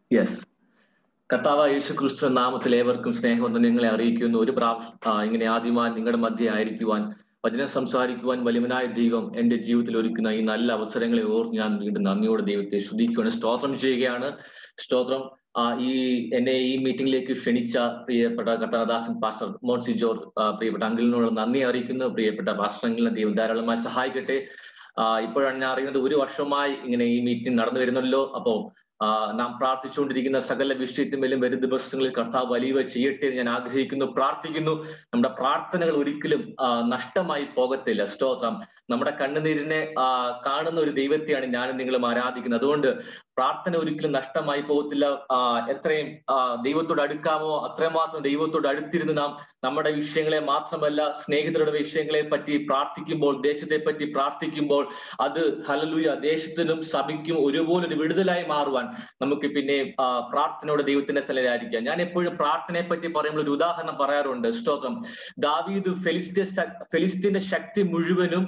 Yes കർത്താവ് യേശു ക്രിസ്തു നാമത്തിൽ ഏവർക്കും സ്നേഹമെന്ന് നിങ്ങളെ അറിയിക്കുന്നു ഒരു പ്രാവശ്യം ഇങ്ങനെ ആദ്യമായി നിങ്ങളുടെ മധ്യ ആയിരിക്കുവാൻ വചനം സംസാരിക്കുവാൻ വലിയവനായ ദൈവം എന്റെ ജീവിതത്തിൽ ഒരുക്കുന്ന ഈ നല്ല അവസരങ്ങളെ ഓർത്ത് ഞാൻ വീണ്ടും നന്ദിയോടെ ദൈവത്തെ സ്തുതിക്കുകയാണ് സ്തോത്രം ചെയ്യുകയാണ് സ്തോത്രം ആ ഈ എന്നെ ഈ മീറ്റിംഗിലേക്ക് ക്ഷണിച്ച പ്രിയപ്പെട്ട കർത്താദാസൻ പാസ്റ്റർ മോൻസി ജോർജ് പ്രിയപ്പെട്ട അങ്കിളിനോട് നന്ദി അറിയിക്കുന്നു പ്രിയപ്പെട്ട പാസ്റ്റർ അങ്കിളിനെ ദൈവം ധാരാളമായി സഹായിക്കട്ടെ ഇപ്പോഴാണ് ഞാൻ അറിയുന്നത് ഒരു വർഷമായി ഇങ്ങനെ ഈ മീറ്റിംഗ് നടന്നു വരുന്നല്ലോ അപ്പോ നാം പ്രാർത്ഥിച്ചുകൊണ്ടിരിക്കുന്ന സകല വിഷയത്തിന്മേലും വരും ദിവസങ്ങളിൽ കർത്താവ് വലിയ ചെയ്യട്ടെ എന്ന് ഞാൻ ആഗ്രഹിക്കുന്നു പ്രാർത്ഥിക്കുന്നു നമ്മുടെ പ്രാർത്ഥനകൾ ഒരിക്കലും നഷ്ടമായി പോകത്തില്ല സ്തോത്രം നമ്മുടെ കണ്ണുനീരിനെ കാണുന്ന ഒരു ദൈവത്തെയാണ് ഞാനും നിങ്ങളും ആരാധിക്കുന്നത് അതുകൊണ്ട് പ്രാർത്ഥന ഒരിക്കലും നഷ്ടമായി പോകത്തില്ല എത്രയും ദൈവത്തോട് അടുക്കാമോ അത്രമാത്രം ദൈവത്തോട് അടുത്തിരുന്ന് നാം നമ്മുടെ വിഷയങ്ങളെ മാത്രമല്ല സ്നേഹിതരുടെ വിഷയങ്ങളെ പറ്റി പ്രാർത്ഥിക്കുമ്പോൾ ദേശത്തെ പറ്റി പ്രാർത്ഥിക്കുമ്പോൾ അത് ഹലലുയ ദേശത്തിനും സഭയ്ക്കും ഒരുപോലെ ഒരു വിടുതലായി മാറുവാൻ നമുക്ക് പിന്നെ പ്രാർത്ഥനയോടെ ദൈവത്തിന്റെ സ്ഥലമായിരിക്കാം ഞാൻ എപ്പോഴും പ്രാർത്ഥനയെ പറ്റി പറയുമ്പോൾ ഒരു ഉദാഹരണം പറയാറുണ്ട് സ്തോത്രം ദാവീദ് ഫെലിസ്തീൻ ഫെലിസ്തീന്റെ ശക്തി മുഴുവനും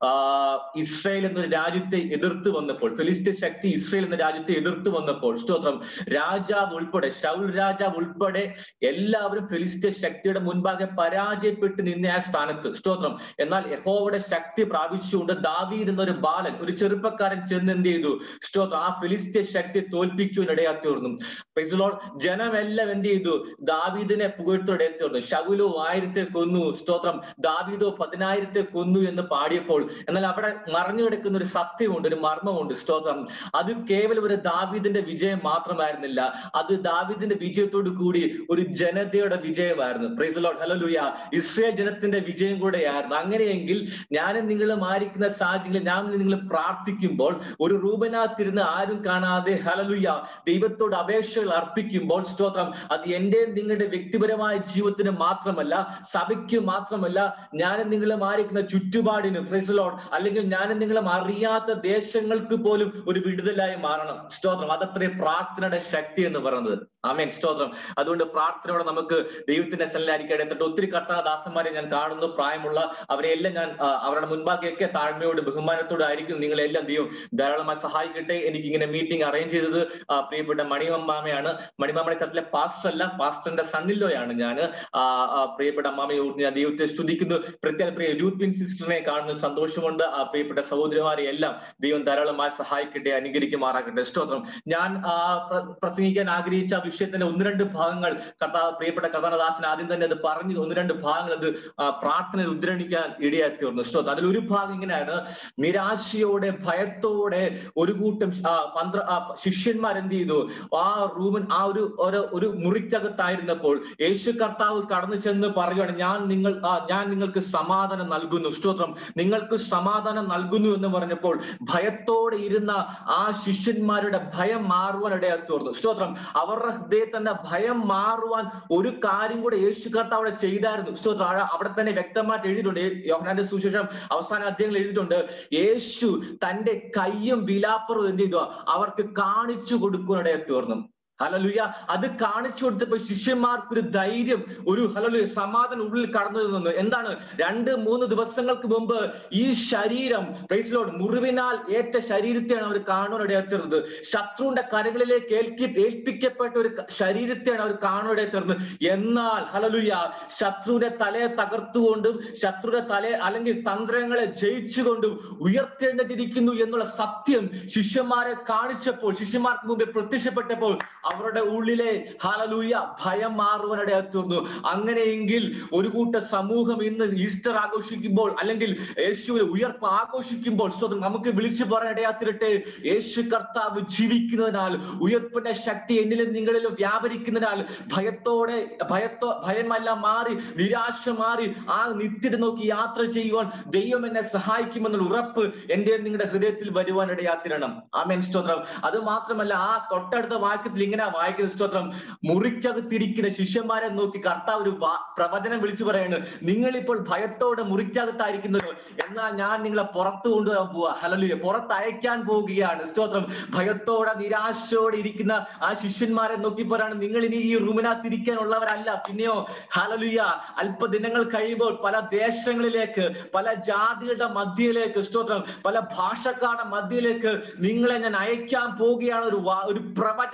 ഇസ്രായേൽ എന്നൊരു രാജ്യത്തെ എതിർത്ത് വന്നപ്പോൾ ഫെലിസ്തീൻ ശക്തി ഇസ്രായേൽ എന്ന രാജ്യത്തെ എതിർത്ത് വന്നപ്പോൾ സ്തോത്രം രാജാവ് ഉൾപ്പെടെ ഷൗൽ രാജാവ് ഉൾപ്പെടെ എല്ലാവരും ഫെലിസ്തീൻ ശക്തിയുടെ മുൻപാകെ പരാജയപ്പെട്ട് നിന്ന ആ സ്ഥാനത്ത് സ്തോത്രം എന്നാൽ യഹോവയുടെ ശക്തി പ്രാപിച്ചുകൊണ്ട് ദാവീദ് എന്നൊരു ബാലൻ ഒരു ചെറുപ്പക്കാരൻ ചെന്ന് എന്ത് ചെയ്തു സ്തോത്രം ആ ഫെലിസ്തീൻ ശക്തി തോൽപ്പിക്കുവാൻ ഇടയാത്തീർന്നു ഫെസിലോൾ ജനമെല്ലാം എന്ത് ചെയ്തു ദാവീദിനെ പുകഴ്ത്തോടെ തീർന്നു ഷകുലോ ആയിരത്തെ കൊന്നു സ്തോത്രം ദാവീദോ പതിനായിരത്തെ കൊന്നു എന്ന് പാടിയപ്പോൾ എന്നാൽ അവിടെ മറഞ്ഞു കിടക്കുന്ന ഒരു സത്യമുണ്ട് ഒരു മർമ്മമുണ്ട് സ്തോത്രം അത് കേവലം ഒരു ദാവീദിന്റെ വിജയം മാത്രമായിരുന്നില്ല അത് ദാവീദിന്റെ വിജയത്തോടു കൂടി ഒരു ജനതയുടെ വിജയമായിരുന്നു പ്രൈസലോട്ട് ഹലലുയ ഇസ്രയേൽ ജനത്തിന്റെ വിജയം കൂടെയായിരുന്നു അങ്ങനെയെങ്കിൽ ഞാനും നിങ്ങളും ആയിരിക്കുന്ന സാഹചര്യങ്ങളിൽ ഞാൻ നിങ്ങൾ പ്രാർത്ഥിക്കുമ്പോൾ ഒരു റൂപനാത്തിരുന്ന് ആരും കാണാതെ ഹലലുയ ദൈവത്തോട് അപേക്ഷകൾ അർപ്പിക്കുമ്പോൾ സ്തോത്രം അത് എന്റെ നിങ്ങളുടെ വ്യക്തിപരമായ ജീവിതത്തിന് മാത്രമല്ല സഭയ്ക്ക് മാത്രമല്ല ഞാനും നിങ്ങളും ആയിരിക്കുന്ന ചുറ്റുപാടിന് ഫ്രൈസലോൺ അല്ലെങ്കിൽ ഞാനും നിങ്ങളും അറിയാത്ത ദേശങ്ങൾക്ക് പോലും ഒരു വിടുതലായി മാറണം സ്തോത്രം അതത്രേ പ്രാർത്ഥനയുടെ ശക്തി എന്ന് പറയുന്നത് ആമേൻ സ്തോത്രം അതുകൊണ്ട് പ്രാർത്ഥനയോടെ നമുക്ക് ദൈവത്തിന്റെ സ്ഥലമായിരിക്കട്ടെ എന്നിട്ട് ഒത്തിരി കർത്താദാസന്മാരെ ഞാൻ കാണുന്നു പ്രായമുള്ള അവരെല്ലാം ഞാൻ അവരുടെ മുൻപാകെയൊക്കെ താഴ്മയോട് ബഹുമാനത്തോടെ ആയിരിക്കും നിങ്ങളെല്ലാം ദൈവം ധാരാളമായി സഹായിക്കട്ടെ എനിക്ക് ഇങ്ങനെ മീറ്റിംഗ് അറേഞ്ച് ചെയ്തത് പ്രിയപ്പെട്ട മണിമമ്മാമയാണ് മണിമാമയുടെ ചർച്ചിലെ പാസ്റ്റർ അല്ല പാസ്റ്ററിന്റെ സണ്ണിലോയാണ് ഞാൻ പ്രിയപ്പെട്ട അമ്മാമയെ ഞാൻ ദൈവത്തെ സ്തുതിക്കുന്നു പ്രത്യേക പ്രിയ യൂത്ത് പിൻ സിസ്റ്ററിനെ കാണുന്ന സന്തോഷമുണ്ട് ആ പ്രിയപ്പെട്ട സഹോദരിമാരെ എല്ലാം ദൈവം ധാരാളമായി സഹായിക്കട്ടെ അനുകരിക്കുമാറാക്കട്ടെ സ്തോത്രം ഞാൻ പ്രസംഗിക്കാൻ ആഗ്രഹിച്ച ആ വിഷയത്തിന്റെ ഒന്ന് രണ്ട് ഭാഗങ്ങൾ കർത്താവ് പ്രിയപ്പെട്ട കർത്താനദാസൻ ആദ്യം തന്നെ അത് പറഞ്ഞു ഒന്ന് രണ്ട് ഭാഗങ്ങൾ അത് പ്രാർത്ഥന ഉദ്രണിക്കാൻ ഇടയായി തീർന്നു സ്തോത്രം അതിലൊരു ഭാഗം ഇങ്ങനെയാണ് നിരാശയോടെ ഭയത്തോടെ ഒരു കൂട്ടം പന്ത്ര ശിഷ്യന്മാർ എന്ത് ചെയ്തു ആ റൂമൻ ആ ഒരു ഒരു മുറിക്കകത്തായിരുന്നപ്പോൾ യേശു കർത്താവ് കടന്നു ചെന്ന് പറയുകയാണ് ഞാൻ നിങ്ങൾ ഞാൻ നിങ്ങൾക്ക് സമാധാനം നൽകുന്നു സ്തോത്രം നിങ്ങൾക്ക് സമാധാനം നൽകുന്നു എന്ന് പറഞ്ഞപ്പോൾ ഭയത്തോടെ ഇരുന്ന ആ ശിഷ്യന്മാരുടെ ഭയം മാറുവാൻ ഇടയായി തീർന്നു സ്തോത്രം അവരുടെ ഹൃദയത്തിന്റെ ഭയം മാറുവാൻ ഒരു കാര്യം കൂടെ യേശു കർത്താവ് അവിടെ ചെയ്തായിരുന്നു സ്തോത്രം അവിടെ തന്നെ വ്യക്തമായിട്ട് എഴുതിയിട്ടുണ്ട് യോഹനാന്റെ സുശേഷം അവസാന അധ്യയങ്ങൾ എഴുതിയിട്ടുണ്ട് യേശു തന്റെ കയ്യും വിലാപ്പറും എന്ത് ചെയ്തു അവർക്ക് കാണിച്ചു കൊടുക്കുവാനിടയായി തീർന്നു ഹലലുയ അത് കാണിച്ചു കൊടുത്തപ്പോൾ ശിഷ്യന്മാർക്കൊരു ധൈര്യം ഒരു ഹലലുയ സമാധാനം ഉള്ളിൽ കടന്നു നിന്നു എന്താണ് രണ്ട് മൂന്ന് ദിവസങ്ങൾക്ക് മുമ്പ് ഈ ശരീരം പ്രൈസിലോട് മുറിവിനാൽ ഏറ്റ ശരീരത്തെയാണ് അവർ കാണുവാനിടയാത്തത് ശത്രുവിന്റെ കരകളിലേക്ക് ഏൽക്കി ഏൽപ്പിക്കപ്പെട്ട ഒരു ശരീരത്തെയാണ് അവർ കാണുവാനിടയാത്തത് എന്നാൽ ഹലലുയ ശത്രുവിന്റെ തലയെ തകർത്തുകൊണ്ടും ശത്രുവിന്റെ തലയെ അല്ലെങ്കിൽ തന്ത്രങ്ങളെ ജയിച്ചുകൊണ്ടും ഉയർത്തെഴുന്നേറ്റിരിക്കുന്നു എന്നുള്ള സത്യം ശിഷ്യന്മാരെ കാണിച്ചപ്പോൾ ശിഷ്യന്മാർക്ക് മുമ്പേ പ്രത്യക്ഷപ്പെട്ടപ്പോൾ അവരുടെ ഉള്ളിലെ ഹാലലൂയ ഭയം മാറുവാനിടയാത്തുന്നു അങ്ങനെയെങ്കിൽ ഒരു കൂട്ട സമൂഹം ഇന്ന് ഈസ്റ്റർ ആഘോഷിക്കുമ്പോൾ അല്ലെങ്കിൽ യേശുവിനെ ഉയർപ്പ് ആഘോഷിക്കുമ്പോൾ സ്വതം നമുക്ക് വിളിച്ചു പറയാൻ ഇടയാത്തിരട്ടെ യേശു കർത്താവ് ജീവിക്കുന്നതിനാൽ ഉയർപ്പിന്റെ ശക്തി എന്നിലും നിങ്ങളിലും വ്യാപരിക്കുന്നതിനാൽ ഭയത്തോടെ ഭയത്തോ ഭയമെല്ലാം മാറി നിരാശ മാറി ആ നിത്യത നോക്കി യാത്ര ചെയ്യുവാൻ ദൈവം എന്നെ സഹായിക്കുമെന്നുള്ള ഉറപ്പ് എന്റെ നിങ്ങളുടെ ഹൃദയത്തിൽ വരുവാൻ ഇടയാത്തിരണം ആമേൻ സ്തോത്രം അത് മാത്രമല്ല ആ തൊട്ടടുത്ത വാക്യത്തിൽ ഇങ്ങനെ വായിക്കുന്ന സ്തോത്രം മുറിക്കകത്തിരിക്കുന്ന ശിഷ്യന്മാരെ നോക്കി കർത്താവ് ഒരു പ്രവചനം വിളിച്ചു പറയാണ് നിങ്ങൾ ഇപ്പോൾ ഭയത്തോടെ മുറിക്കകത്തായിരിക്കുന്നത് എന്നാൽ ഞാൻ നിങ്ങളെ പുറത്തു കൊണ്ടുപോകാൻ പോവാ ഹലലുയ പുറത്തയക്കാൻ പോവുകയാണ് സ്തോത്രം ഭയത്തോടെ നിരാശയോടെ ഇരിക്കുന്ന ആ ശിഷ്യന്മാരെ നോക്കി പറയാണ് നിങ്ങൾ ഇനി ഈ റൂമിനകത്തിരിക്കാനുള്ളവരല്ല പിന്നെയോ ഹലലുയ അല്പദിനങ്ങൾ കഴിയുമ്പോൾ പല ദേശങ്ങളിലേക്ക് പല ജാതികളുടെ മധ്യയിലേക്ക് സ്തോത്രം പല ഭാഷക്കാരുടെ മധ്യയിലേക്ക് നിങ്ങളെ ഞാൻ അയക്കാൻ പോവുകയാണ് ഒരു ഒരു പ്രവചന വാക്ക്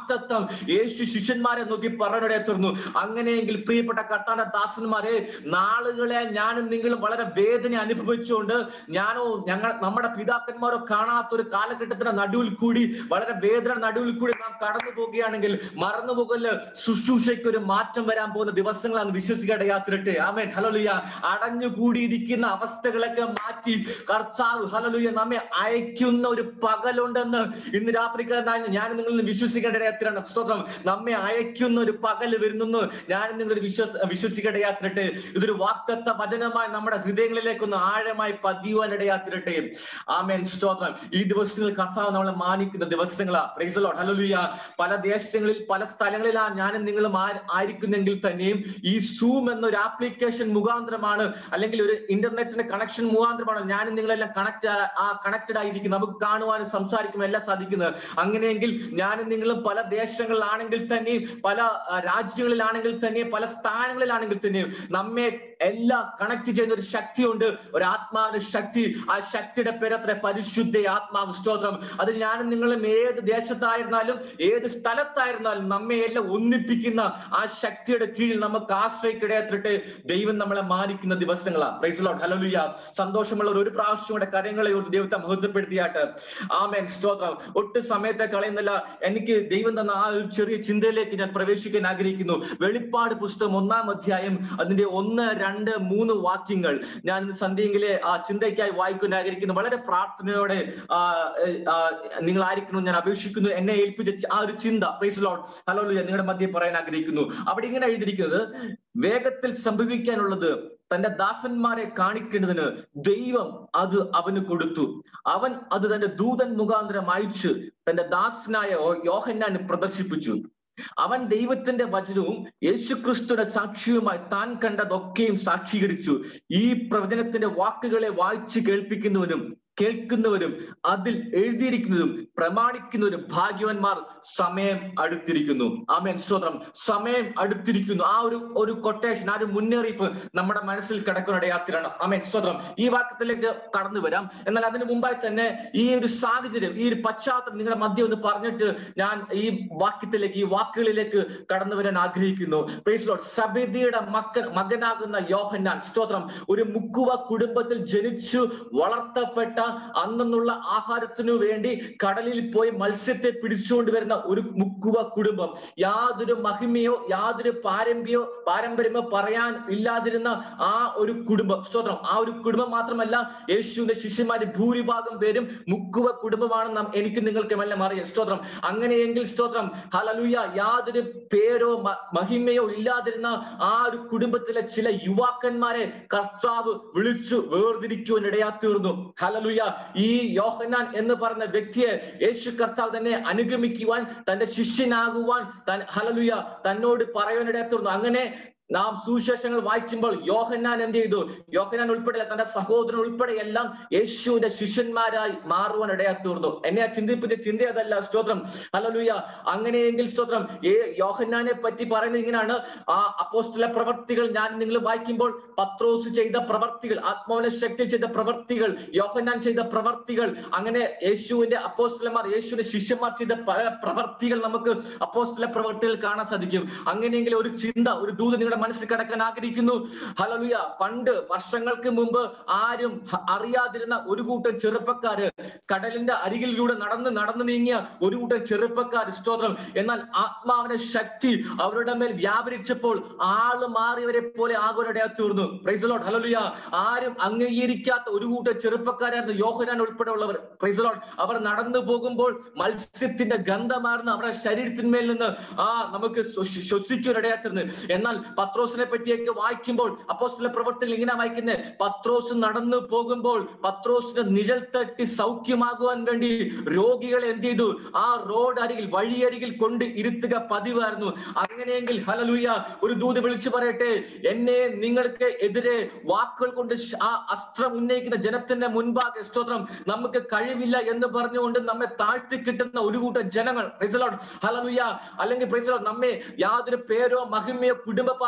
വാക്തത്വം യേശു ശിഷ്യന്മാരെ നോക്കി പറഞ്ഞിടെ തീർന്നു അങ്ങനെയെങ്കിൽ പ്രിയപ്പെട്ട കട്ടാന ദാസന്മാരെ നാളുകളെ ഞാനും നിങ്ങളും വളരെ വേദന അനുഭവിച്ചുകൊണ്ട് ഞാനോ ഞങ്ങൾ നമ്മുടെ പിതാക്കന്മാരോ കാണാത്ത ഒരു കാലഘട്ടത്തിന്റെ നടുവിൽ കൂടി വളരെ വേദന നടുവിൽ കൂടി നാം കടന്നു പോവുകയാണെങ്കിൽ മറന്നു പോകല് ശുശ്രൂഷയ്ക്ക് ഒരു മാറ്റം വരാൻ പോകുന്ന ദിവസങ്ങളാണ് വിശ്വസിക്കടയാത്തിരട്ടെ ആമേൻ ഹലോലിയ അടഞ്ഞുകൂടിയിരിക്കുന്ന അവസ്ഥകളൊക്കെ മാറ്റി കർത്താവ് ഹലോലിയ നമ്മെ അയക്കുന്ന ഒരു പകലുണ്ടെന്ന് ഇന്ന് രാത്രിക്കാരനായ ഞാൻ നിങ്ങൾ വിശ്വസിക്കേണ്ടടയാത്തിരാണ് സ്തോത്രം നമ്മെ അയക്കുന്ന ഒരു പകല് വരുന്നു ഞാൻ നിങ്ങൾ വിശ്വസ് വിശ്വസിക്കേണ്ടയാത്തിരട്ടെ ഇതൊരു വാക്തത്വ വചനമായി നമ്മുടെ ഹൃദയങ്ങളിലേക്കൊന്ന് ആഴമായി പതിയുവാൻ ഇടയാത്തിരട്ടെ ആമേൻ സ്തോത്രം ഈ ദിവസങ്ങൾ കർത്താവ് നമ്മളെ മാനിക്കുന്ന ദിവസങ്ങളാ പ്രൈസ് ലോർഡ് ഹല്ലേലൂയ പല ദേശങ്ങളിൽ പല സ്ഥലങ്ങളിലാണ് ഞാനും നിങ്ങളും ആ- ആയിരിക്കുന്നെങ്കിൽ തന്നെയും ഈ സൂം എന്നൊരു ആപ്ലിക്കേഷൻ മുഖാന്തരമാണ് അല്ലെങ്കിൽ ഒരു ഇന്റർനെറ്റിന്റെ കണക്ഷൻ മുഖാന്തരമാണ് ഞാനും നിങ്ങളെല്ലാം കണക്ട് ആ കണക്റ്റഡ് ആയിരിക്കും നമുക്ക് കാണുവാനും സംസാരിക്കുവാനും എല്ലാം സാധിക്കുന്നത് അങ്ങനെയെങ്കിൽ ഞാനും നിങ്ങളും പല ദേശങ്ങളിലാണെങ്കിൽ തന്നെയും പല ആ, രാജ്യങ്ങളിലാണെങ്കിൽ തന്നെയും പല സ്ഥാനങ്ങളിലാണെങ്കിൽ തന്നെയും നമ്മെ എല്ലാം കണക്ട് ചെയ്യുന്ന ഒരു ശക്തിയുണ്ട് ഒരു ആത്മാവിന്റെ ശക്തി ആ ശക്തിയുടെ പേരത്ര പരിശുദ്ധ ആത്മാവ് സ്തോത്രം അത് ഞാനും നിങ്ങളും ഏത് ദേശത്തായിരുന്നാലും ഏത് സ്ഥലത്തായിരുന്നാലും നമ്മെ എല്ലാം ഒന്നിപ്പിക്കുന്ന ആ ശക്തിയുടെ കീഴിൽ നമുക്ക് ആശ്രയിക്കിടയത്തിട്ട് ദൈവം നമ്മളെ മാനിക്കുന്ന ദിവസങ്ങളാ പ്രൈസ് ലോഡ് ഹല്ലേലൂയ സന്തോഷമുള്ള ഒരു പ്രാവശ്യം കൂടെ കരങ്ങളെ ഒരു ദൈവത്തെ മഹത്വപ്പെടുത്തിയാട്ട് ആമേൻ സ്തോത്രം ഒട്ടും സമയത്തെ കളയുന്നില്ല എനിക്ക് ദൈവം തന്ന ആ ഒരു ചെറിയ ചിന്തയിലേക്ക് ഞാൻ പ്രവേശിക്കാൻ ആഗ്രഹിക്കുന്നു വെളിപ്പാട് പുസ്തകം ഒന്നാം അധ്യായം അതിന്റെ ഒന്ന് രണ്ട് മൂന്ന് വാക്യങ്ങൾ ഞാൻ ഇന്ന് സന്ധ്യയെങ്കിലെ ആ ചിന്തയ്ക്കായി വായിക്കാൻ ആഗ്രഹിക്കുന്നു വളരെ പ്രാർത്ഥനയോടെ ആ, ആ, നിങ്ങൾ ആയിരിക്കണം ഞാൻ അപേക്ഷിക്കുന്നു എന്നെ ഏൽപ്പിച്ച ച- ആ ഒരു ചിന്ത പ്രൈസ് ലോഡ് ഹലോ നിങ്ങളുടെ മധ്യ പറയാൻ ആഗ്രഹിക്കുന്നു അവിടെ ഇങ്ങനെ എഴുതിയിരിക്കുന്നത് വേഗത്തിൽ സംഭവിക്കാനുള്ളത് തന്റെ ദാസന്മാരെ കാണിക്കേണ്ടതിന് ദൈവം അത് അവന് കൊടുത്തു അവൻ അത് തന്റെ ദൂതൻ മുഖാന്തരം അയച്ച് തന്റെ ദാസനായ യോഹന്നാന് പ്രദർശിപ്പിച്ചു അവൻ ദൈവത്തിന്റെ വചനവും യേശുക്രിസ്തുയുടെ സാക്ഷിയുമായി താൻ കണ്ടതൊക്കെയും സാക്ഷീകരിച്ചു ഈ പ്രവചനത്തിന്റെ വാക്കുകളെ വായിച്ചു കേൾപ്പിക്കുന്നവനും കേൾക്കുന്നവരും അതിൽ എഴുതിയിരിക്കുന്നതും പ്രമാണിക്കുന്നവരും ഭാഗ്യവന്മാർ സമയം അടുത്തിരിക്കുന്നു ആമേൻ സ്തോത്രം സമയം അടുത്തിരിക്കുന്നു ആ ഒരു ഒരു കൊട്ടേഷൻ ആ ഒരു മുന്നറിയിപ്പ് നമ്മുടെ മനസ്സിൽ കിടക്കുന്ന യാത്രയാണ് ആമേൻ സ്തോത്രം ഈ വാക്യത്തിലേക്ക് കടന്നു വരാം എന്നാൽ അതിനു മുമ്പായി തന്നെ ഈ ഒരു സാഹചര്യം ഈ ഒരു പശ്ചാത്തലം നിങ്ങളുടെ മധ്യം ഒന്ന് പറഞ്ഞിട്ട് ഞാൻ ഈ വാക്യത്തിലേക്ക് ഈ വാക്കുകളിലേക്ക് കടന്നു വരാൻ ആഗ്രഹിക്കുന്നു Praise Lord. സബേദിയുടെ മക്കൻ മകനാകുന്ന യോഹന്നാൻ സ്തോത്രം ഒരു മുക്കുവ കുടുംബത്തിൽ ജനിച്ചു വളർത്തപ്പെട്ട അന്നുള്ള ആഹാരത്തിനു വേണ്ടി കടലിൽ പോയി മത്സ്യത്തെ പിടിച്ചുകൊണ്ട് വരുന്ന ഒരു മുക്കുവ കുടുംബം യാതൊരു മഹിമയോ യാതൊരു പാരമ്പര്യോ പാരമ്പര്യമോ പറയാൻ ഇല്ലാതിരുന്ന ആ ഒരു കുടുംബം സ്തോത്രം ആ ഒരു കുടുംബം മാത്രമല്ല യേശുവിന്റെ ശിഷ്യന്മാര് ഭൂരിഭാഗം പേരും മുക്കുവ കുടുംബമാണെന്ന് നാം എനിക്ക് നിങ്ങൾക്ക് എല്ലാം അറിയാം സ്തോത്രം അങ്ങനെയെങ്കിൽ സ്തോത്രം ഹലലുയ യാതൊരു പേരോ മ- മഹിമയോ ഇല്ലാതിരുന്ന ആ ഒരു കുടുംബത്തിലെ ചില യുവാക്കന്മാരെ കർത്താവ് വിളിച്ചു വേർതിരിക്കുവാൻ ഇടയാ തീർന്നു ഹലലുയ ഈ യോഹന്നാൻ എന്ന് പറഞ്ഞ വ്യക്തിയെ യേശു കർത്താവ് തന്നെ അനുഗമിക്കുവാൻ തന്റെ ശിഷ്യനാകുവാൻ തൻ ഹലലുയ തന്നോട് പറയാൻ ഇടയാ തീർന്നു അങ്ങനെ നാം സുവിശേഷങ്ങൾ വായിക്കുമ്പോൾ യോഹന്നാൻ എന്ത് ചെയ്തു യോഹന്നാൻ ഉൾപ്പെടെ തന്റെ സഹോദരൻ ഉൾപ്പെടെ എല്ലാം യേശുവിന്റെ ശിഷ്യന്മാരായി മാറുവാൻ ഇടയാ തീർന്നു എന്നെ ആ ചിന്തിപ്പിച്ച ചിന്ത അതല്ല സ്തോത്രം ഹല്ലേലൂയ അങ്ങനെയെങ്കിൽ സ്തോത്രം ഏ യോഹന്നാനെ പറ്റി പറയുന്നത് ഇങ്ങനെയാണ് ആ അപ്പോസ്തല പ്രവർത്തികൾ ഞാൻ നിങ്ങൾ വായിക്കുമ്പോൾ പത്രോസ് ചെയ്ത പ്രവർത്തികൾ ആത്മാവിനെ ശക്തി ചെയ്ത പ്രവർത്തികൾ യോഹന്നാൻ ചെയ്ത പ്രവർത്തികൾ അങ്ങനെ യേശുവിന്റെ അപ്പോസ്തലന്മാർ യേശുവിന്റെ ശിഷ്യന്മാർ ചെയ്ത പല പ്രവർത്തികൾ നമുക്ക് അപ്പോസ്തല പ്രവർത്തികൾ കാണാൻ സാധിക്കും അങ്ങനെയെങ്കിൽ ഒരു ചിന്ത ഒരു ദൂത് നിങ്ങളുടെ മനസ്സിൽ കിടക്കാൻ ആഗ്രഹിക്കുന്നു ഹലലുയ പണ്ട് വർഷങ്ങൾക്ക് മുമ്പ് ആരും ഹ- അറിയാതിരുന്ന ഒരു കൂട്ടം ചെറുപ്പക്കാര് കടലിന്റെ അരികിലൂടെ നടന്ന് നടന്നു നീങ്ങിയ ഒരു കൂട്ടം ചെറുപ്പക്കാർ സ്തോത്രം എന്നാൽ ആത്മാവിന്റെ ശക്തി അവരുടെ മേൽ വ്യാപരിച്ചപ്പോൾ ആള് മാറിയവരെ പോലെ ആകുവരുടെ തീർന്നു പ്രൈസലോട്ട് ഹലലുയ ആരും അംഗീകരിക്കാത്ത ഒരു കൂട്ടം ചെറുപ്പക്കാരായിരുന്നു യോഹനാൻ ഉൾപ്പെടെയുള്ളവർ പ്രൈസലോട്ട് അവർ നടന്നു പോകുമ്പോൾ മത്സ്യത്തിന്റെ ഗന്ധമാർന്ന് അവരുടെ ശരീരത്തിന്മേൽ നിന്ന് ആ നമുക്ക് ശ്വസിക്കാനിടയാത്തിരുന്നു എന്നാൽ പത്രോസിനെ പറ്റിയൊക്കെ വായിക്കുമ്പോൾ അപ്പോസ്തല പ്രവർത്തനം ഇങ്ങനെ വായിക്കുന്നത് പത്രോസ് നടന്നു പോകുമ്പോൾ പത്രോസിന്റെ നിഴൽ തട്ടി സൗഖ്യമാകുവാൻ വേണ്ടി രോഗികളെ എന്ത് ചെയ്തു ആ റോഡ് അരികിൽ വഴിയരികിൽ കൊണ്ട് ഇരുത്തുക പതിവായിരുന്നു അങ്ങനെയെങ്കിൽ ഹലലൂയ ഒരു ദൂത് വിളിച്ചു പറയട്ടെ എന്നെ നിങ്ങൾക്ക് എതിരെ വാക്കുകൾ കൊണ്ട് ശ- ആ അസ്ത്രം ഉന്നയിക്കുന്ന ജനത്തിന്റെ മുൻപാകെ സ്തോത്രം നമുക്ക് കഴിവില്ല എന്ന് പറഞ്ഞുകൊണ്ട് നമ്മെ താഴ്ത്തി കിട്ടുന്ന ഒരു കൂട്ടം ജനങ്ങൾ ഹലലുയ അല്ലെങ്കിൽ പ്രൈസലോട്ട് നമ്മെ യാതൊരു പേരോ മഹിമയോ കുടുംബ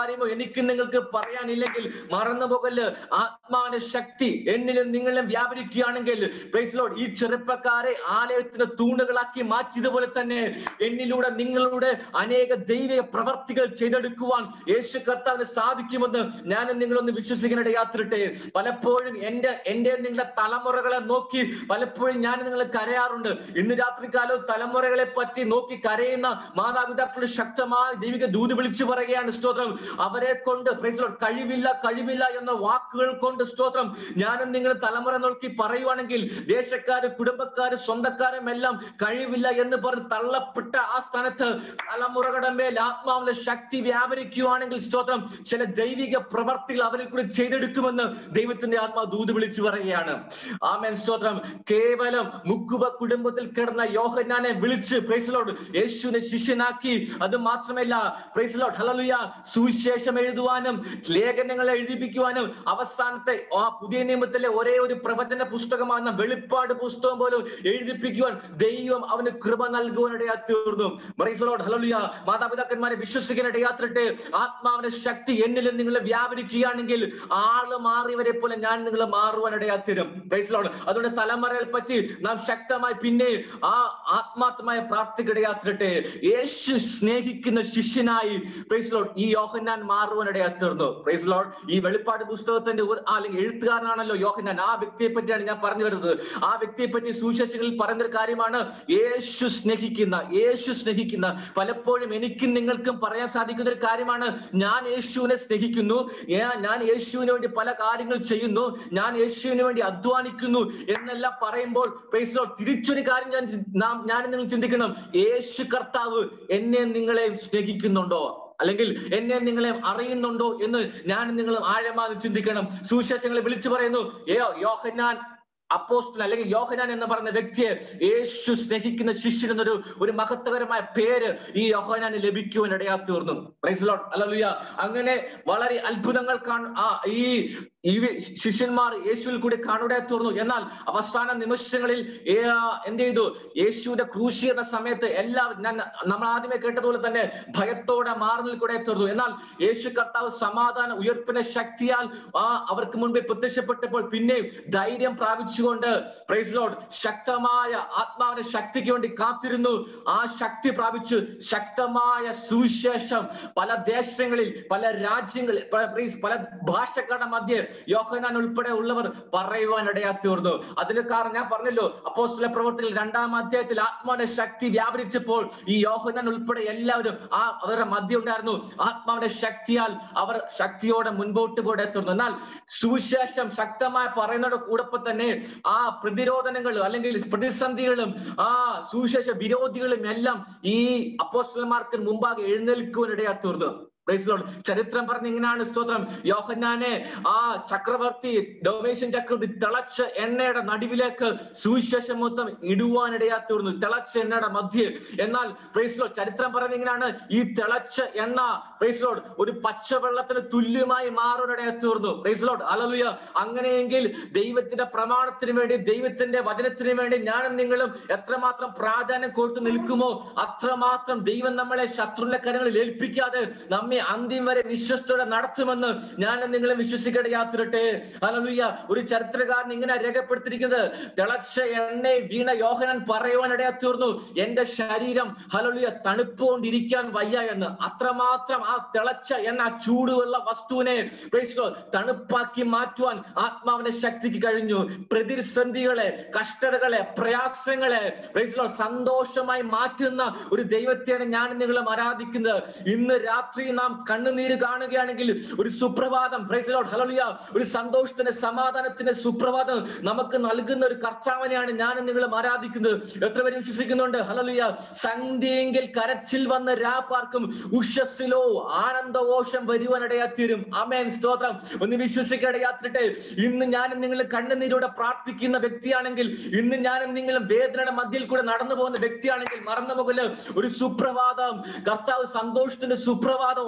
കാര്യമോ എനിക്ക് നിങ്ങൾക്ക് പറയാനില്ലെങ്കിൽ മറന്നു പോകല് ആത്മാവിന്റെ ശക്തി എന്നിലും നിങ്ങളിലും വ്യാപരിക്കുകയാണെങ്കിൽ പ്രൈസ് ലോഡ് ഈ ചെറുപ്പക്കാരെ ആലയത്തിന്റെ തൂണുകളാക്കി മാറ്റിയതുപോലെ തന്നെ എന്നിലൂടെ നിങ്ങളുടെ അനേക ദൈവിക പ്രവർത്തികൾ ചെയ്തെടുക്കുവാൻ യേശു കർത്താവിന് സാധിക്കുമെന്ന് ഞാൻ നിങ്ങളൊന്ന് വിശ്വസിക്കാനിടയാത്തിരട്ടെ പലപ്പോഴും എന്റെ എന്റെ നിങ്ങളുടെ തലമുറകളെ നോക്കി പലപ്പോഴും ഞാൻ നിങ്ങൾ കരയാറുണ്ട് ഇന്ന് രാത്രികാലവും തലമുറകളെ പറ്റി നോക്കി കരയുന്ന മാതാപിതാക്കൾ ശക്തമായ ദൈവിക ദൂത് വിളിച്ചു പറയുകയാണ് സ്തോത്രം അവരെ കൊണ്ട് praise the Lord, കഴിവില്ല കഴിവില്ല എന്ന വാക്കുകൾ കൊണ്ട് സ്തോത്രം ഞാനും നിങ്ങൾ തലമുറ നോക്കി പറയുവാണെങ്കിൽ ദേശക്കാര് കുടുംബക്കാര് സ്വന്തക്കാരും എല്ലാം കഴിവില്ല എന്ന് പറഞ്ഞ് തള്ളപ്പെട്ട ആ സ്ഥാനത്ത് തലമുറകളുടെ മേൽ ആത്മാവിന്റെ ശക്തി വ്യാപരിക്കുവാണെങ്കിൽ സ്തോത്രം ചില ദൈവിക പ്രവർത്തികൾ അവരിൽ കൂടി ചെയ്തെടുക്കുമെന്ന് ദൈവത്തിന്റെ ആത്മാ ദൂത് വിളിച്ചു പറയുകയാണ് ആമേൻ സ്തോത്രം കേവലം മുക്കുവ കുടുംബത്തിൽ കിടന്ന യോഹന്നാനെ വിളിച്ച് പ്രൈസലോട് യേശുവിനെ ശിഷ്യനാക്കി അത് മാത്രമല്ല പ്രൈസലോട് ഹലലുയ സുവിശേഷം എഴുതുവാനും ലേഖനങ്ങൾ എഴുതിപ്പിക്കുവാനും അവസാനത്തെ ആ പുതിയ നിയമത്തിലെ ഒരേ ഒരു പ്രവചന പുസ്തകമാകുന്ന വെളിപ്പാട് പുസ്തകം പോലും എഴുതിപ്പിക്കുവാൻ ദൈവം അവന് കൃപ നൽകുവാനിടയാ തീർന്നു പ്രൈസലോട് ഹലലുയ മാതാപിതാക്കന്മാരെ വിശ്വസിക്കാനിടയാത്തിട്ട് ആത്മാവിന്റെ ശക്തി എന്നിലും നിങ്ങൾ വ്യാപരിക്കുകയാണെങ്കിൽ ആള് മാറിയവരെ പോലെ ഞാൻ നിങ്ങൾ മാറുവാനിടയാ തീരും പ്രൈസലോട് അതുകൊണ്ട് തലമുറകളെ പറ്റി നാം ശക്തമായി പിന്നെ ആ ആത്മാർത്ഥമായ പ്രാർത്ഥിക്കിടയാത്തിരട്ടെ യേശു സ്നേഹിക്കുന്ന ശിഷ്യനായി പ്രൈസ് ലോഡ് ഈ യോഹന്നാൻ മാറുവാനിടയാ തീർന്നു പ്രൈസ് ലോഡ് ഈ വെളിപ്പാട് പുസ്തകത്തിന്റെ ഒരു- ആ, അല്ലെങ്കിൽ എഴുത്തുകാരനാണല്ലോ യോഹന്നാൻ ആ വ്യക്തിയെ പറ്റിയാണ് ഞാൻ പറഞ്ഞു വരുന്നത് ആ വ്യക്തിയെ പറ്റി സുവിശേഷങ്ങളിൽ പറയുന്ന ഒരു കാര്യമാണ് യേശു സ്നേഹിക്കുന്ന യേശു സ്നേഹിക്കുന്ന പലപ്പോഴും എനിക്കും നിങ്ങൾക്കും പറയാൻ സാധിക്കുന്ന ഒരു കാര്യമാണ് ഞാൻ യേശുവിനെ സ്നേഹിക്കുന്നു ഞാൻ- ഞാൻ യേശുവിന് വേണ്ടി പല കാര്യങ്ങൾ ചെയ്യുന്നു ഞാൻ യേശുവിന് വേണ്ടി അധ്വാനിക്കുന്നു എന്നെല്ലാം പറയുമ്പോൾ പ്രൈസ് ലോഡ് തിരിച്ചൊരു കാര്യം ഞാൻ ചി- നാം ഞാൻ നിങ്ങൾ ചിന്തിക്കണം യേശു കർത്താവ് എന്നെ നിങ്ങളെ സ്നേഹിക്കുന്നുണ്ടോ അല്ലെങ്കിൽ എന്നെ നിങ്ങളെ അറിയുന്നുണ്ടോ എന്ന് ഞാൻ നിങ്ങൾ ആഴമായി ചിന്തിക്കണം സുവിശേഷങ്ങളെ വിളിച്ചു പറയുന്നു ഏ യോഹന്നാൻ അപ്പോസ്റ്റൽ അല്ലെങ്കിൽ യോഹനാൻ എന്ന് പറയുന്ന വ്യക്തിയെ യേശു സ്നേഹിക്കുന്ന ശിഷ്യൻ എന്നൊരു ഒരു മഹത്വകരമായ പേര് ഈ യോഹനാന് ലഭിക്കുവാൻ ഇടയാ തീർന്നു പ്രൈസ് ലോർഡ് ഹല്ലേലൂയ അങ്ങനെ വളരെ അത്ഭുതങ്ങൾ കാണ ആ ഈ ഈ വി- ശിഷ്യന്മാർ യേശുവിൽ കൂടി കാണുടെ തീർന്നു എന്നാൽ അവസാന നിമിഷങ്ങളിൽ ഏ- ആ, എന്ത് ചെയ്തു യേശുവിന്റെ ക്രൂശീകരണ സമയത്ത് എല്ലാവരും ഞാൻ നമ്മൾ ആദ്യമേ കേട്ടതുപോലെ തന്നെ ഭയത്തോടെ മാറുന്നതിൽ കൂടെ തീർന്നു എന്നാൽ യേശു കർത്താവ് സമാധാന ഉയർപ്പിന്റെ ശക്തിയാൽ ആ അവർക്ക് മുൻപേ പ്രത്യക്ഷപ്പെട്ടപ്പോൾ പിന്നെയും ധൈര്യം പ്രാപിച്ചുകൊണ്ട് പ്രൈസ് ലോഡ് ശക്തമായ ആത്മാവിന്റെ ശക്തിക്ക് വേണ്ടി കാത്തിരുന്നു ആ ശക്തി പ്രാപിച്ചു ശക്തമായ സുവിശേഷം പല ദേശങ്ങളിൽ പല രാജ്യങ്ങളിൽ പല praise പല ഭാഷക്കാരുടെ മധ്യേ യോഹനാൻ ഉൾപ്പെടെ ഉള്ളവർ പറയുവാൻ ഇടയാ തീർന്നു അതിന് കാരണം ഞാൻ പറഞ്ഞല്ലോ അപ്പോസ്തല പ്രവർത്തികൾ രണ്ടാം അധ്യായത്തിൽ ആത്മാവിന്റെ ശക്തി വ്യാപരിച്ചപ്പോൾ ഈ യോഹനാൻ ഉൾപ്പെടെ എല്ലാവരും ആ അവരുടെ മധ്യ ഉണ്ടായിരുന്നു ആത്മാവിന്റെ ശക്തിയാൽ അവർ ശക്തിയോടെ മുൻപോട്ട് പോടെ തീർന്നു എന്നാൽ സുവിശേഷം ശക്തമായി പറയുന്നതോടെ കൂടൊപ്പം തന്നെ ആ പ്രതിരോധനങ്ങളും അല്ലെങ്കിൽ പ്രതിസന്ധികളും ആ സുവിശേഷ വിരോധികളും എല്ലാം ഈ അപ്പോസ്റ്റലന്മാർക്ക് മുമ്പാകെ എഴുന്നേൽക്കുവാൻ ഇടയാ തീർന്നു Praise the Lord. ചരിത്രം പറഞ്ഞ ഇങ്ങനെയാണ് സ്തോത്രം യോഹന്നാനെ ആ ചക്രവർത്തി ഡൊമേഷ്യൻ ചക്രവർത്തി തിളച്ച എണ്ണയുടെ നടുവിലേക്ക് സുവിശേഷം മൊത്തം ഇടുവാനിടയാ തീർന്നു തിളച്ച എണ്ണയുടെ മധ്യേ എന്നാൽ പ്രൈസ്ലോഡ് ചരിത്രം പറയുന്നത് ഇങ്ങനെയാണ് ഈ തിളച്ച എണ്ണ പ്രൈസ്ലോഡ് ഒരു പച്ചവെള്ളത്തിന് തുല്യമായി മാറാനിടയാ തീർന്നു പ്രൈസ്ലോഡ് അലലുയ അങ്ങനെയെങ്കിൽ ദൈവത്തിന്റെ പ്രമാണത്തിന് വേണ്ടി ദൈവത്തിന്റെ വചനത്തിന് വേണ്ടി ഞാനും നിങ്ങളും എത്രമാത്രം പ്രാധാന്യം കൊടുത്തു നിൽക്കുമോ അത്രമാത്രം ദൈവം നമ്മളെ ശത്രുവിന്റെ കരങ്ങളിൽ ഏൽപ്പിക്കാതെ നമ്മെ അന്ത്യം വരെ വിശ്വസ്തയോടെ നടത്തുമെന്ന് ഞാൻ നിങ്ങളെ വിശ്വസിക്കേണ്ട യാത്രട്ടെ ഹലലുയ്യ ഒരു ചരിത്രകാരൻ ഇങ്ങനെ രേഖപ്പെടുത്തിയിരിക്കുന്നത് തിളച്ച എണ്ണ വീണ യോഹനൻ പറയുവാനിടയാ തീർന്നു എന്റെ ശരീരം ഹലലുയ തണുപ്പുകൊണ്ടിരിക്കാൻ വയ്യ എന്ന് അത്രമാത്രം ആ തിളച്ച എണ്ണ ആ ചൂടുള്ള വസ്തുവിനെ praise Lord, തണുപ്പാക്കി മാറ്റുവാൻ ആത്മാവിന്റെ ശക്തിക്ക് കഴിഞ്ഞു പ്രതിസന്ധികളെ കഷ്ടതകളെ പ്രയാസങ്ങളെ praise Lord, സന്തോഷമായി മാറ്റുന്ന ഒരു ദൈവത്തെയാണ് ഞാൻ നിങ്ങളും ആരാധിക്കുന്നത് ഇന്ന് രാത്രി നാം കണ്ണുനീര് കാണുകയാണെങ്കിൽ ഒരു സുപ്രഭാതം praise the Lord, hallelujah, ഒരു സന്തോഷത്തിന്റെ സമാധാനത്തിന്റെ സുപ്രഭാതം നമുക്ക് നൽകുന്ന ഒരു കർത്താവിനെയാണ് ഞാൻ നിങ്ങളും ആരാധിക്കുന്നത് എത്ര പേര് വിശ്വസിക്കുന്നുണ്ട് ഹലലുയ സന്ധ്യയെങ്കിൽ കരച്ചിൽ വന്ന് രാപ്പാർക്കും ഉഷസ്സിലോ ആനന്ദഘോഷം വരുവാനിടയാത്തീരും അമേൻ സ്തോത്രം ഒന്ന് വിശ്വസിക്കടയാത്തിട്ടെ ഇന്ന് ഞാനും നിങ്ങൾ കണ്ണുനീരോടെ പ്രാർത്ഥിക്കുന്ന വ്യക്തിയാണെങ്കിൽ ഇന്ന് ഞാനും നിങ്ങളും വേദനയുടെ മധ്യയിൽ കൂടെ നടന്നു പോകുന്ന വ്യക്തിയാണെങ്കിൽ മറന്നു പോകല് ഒരു സുപ്രഭാതം കർത്താവ് സന്തോഷത്തിന്റെ സുപ്രഭാതം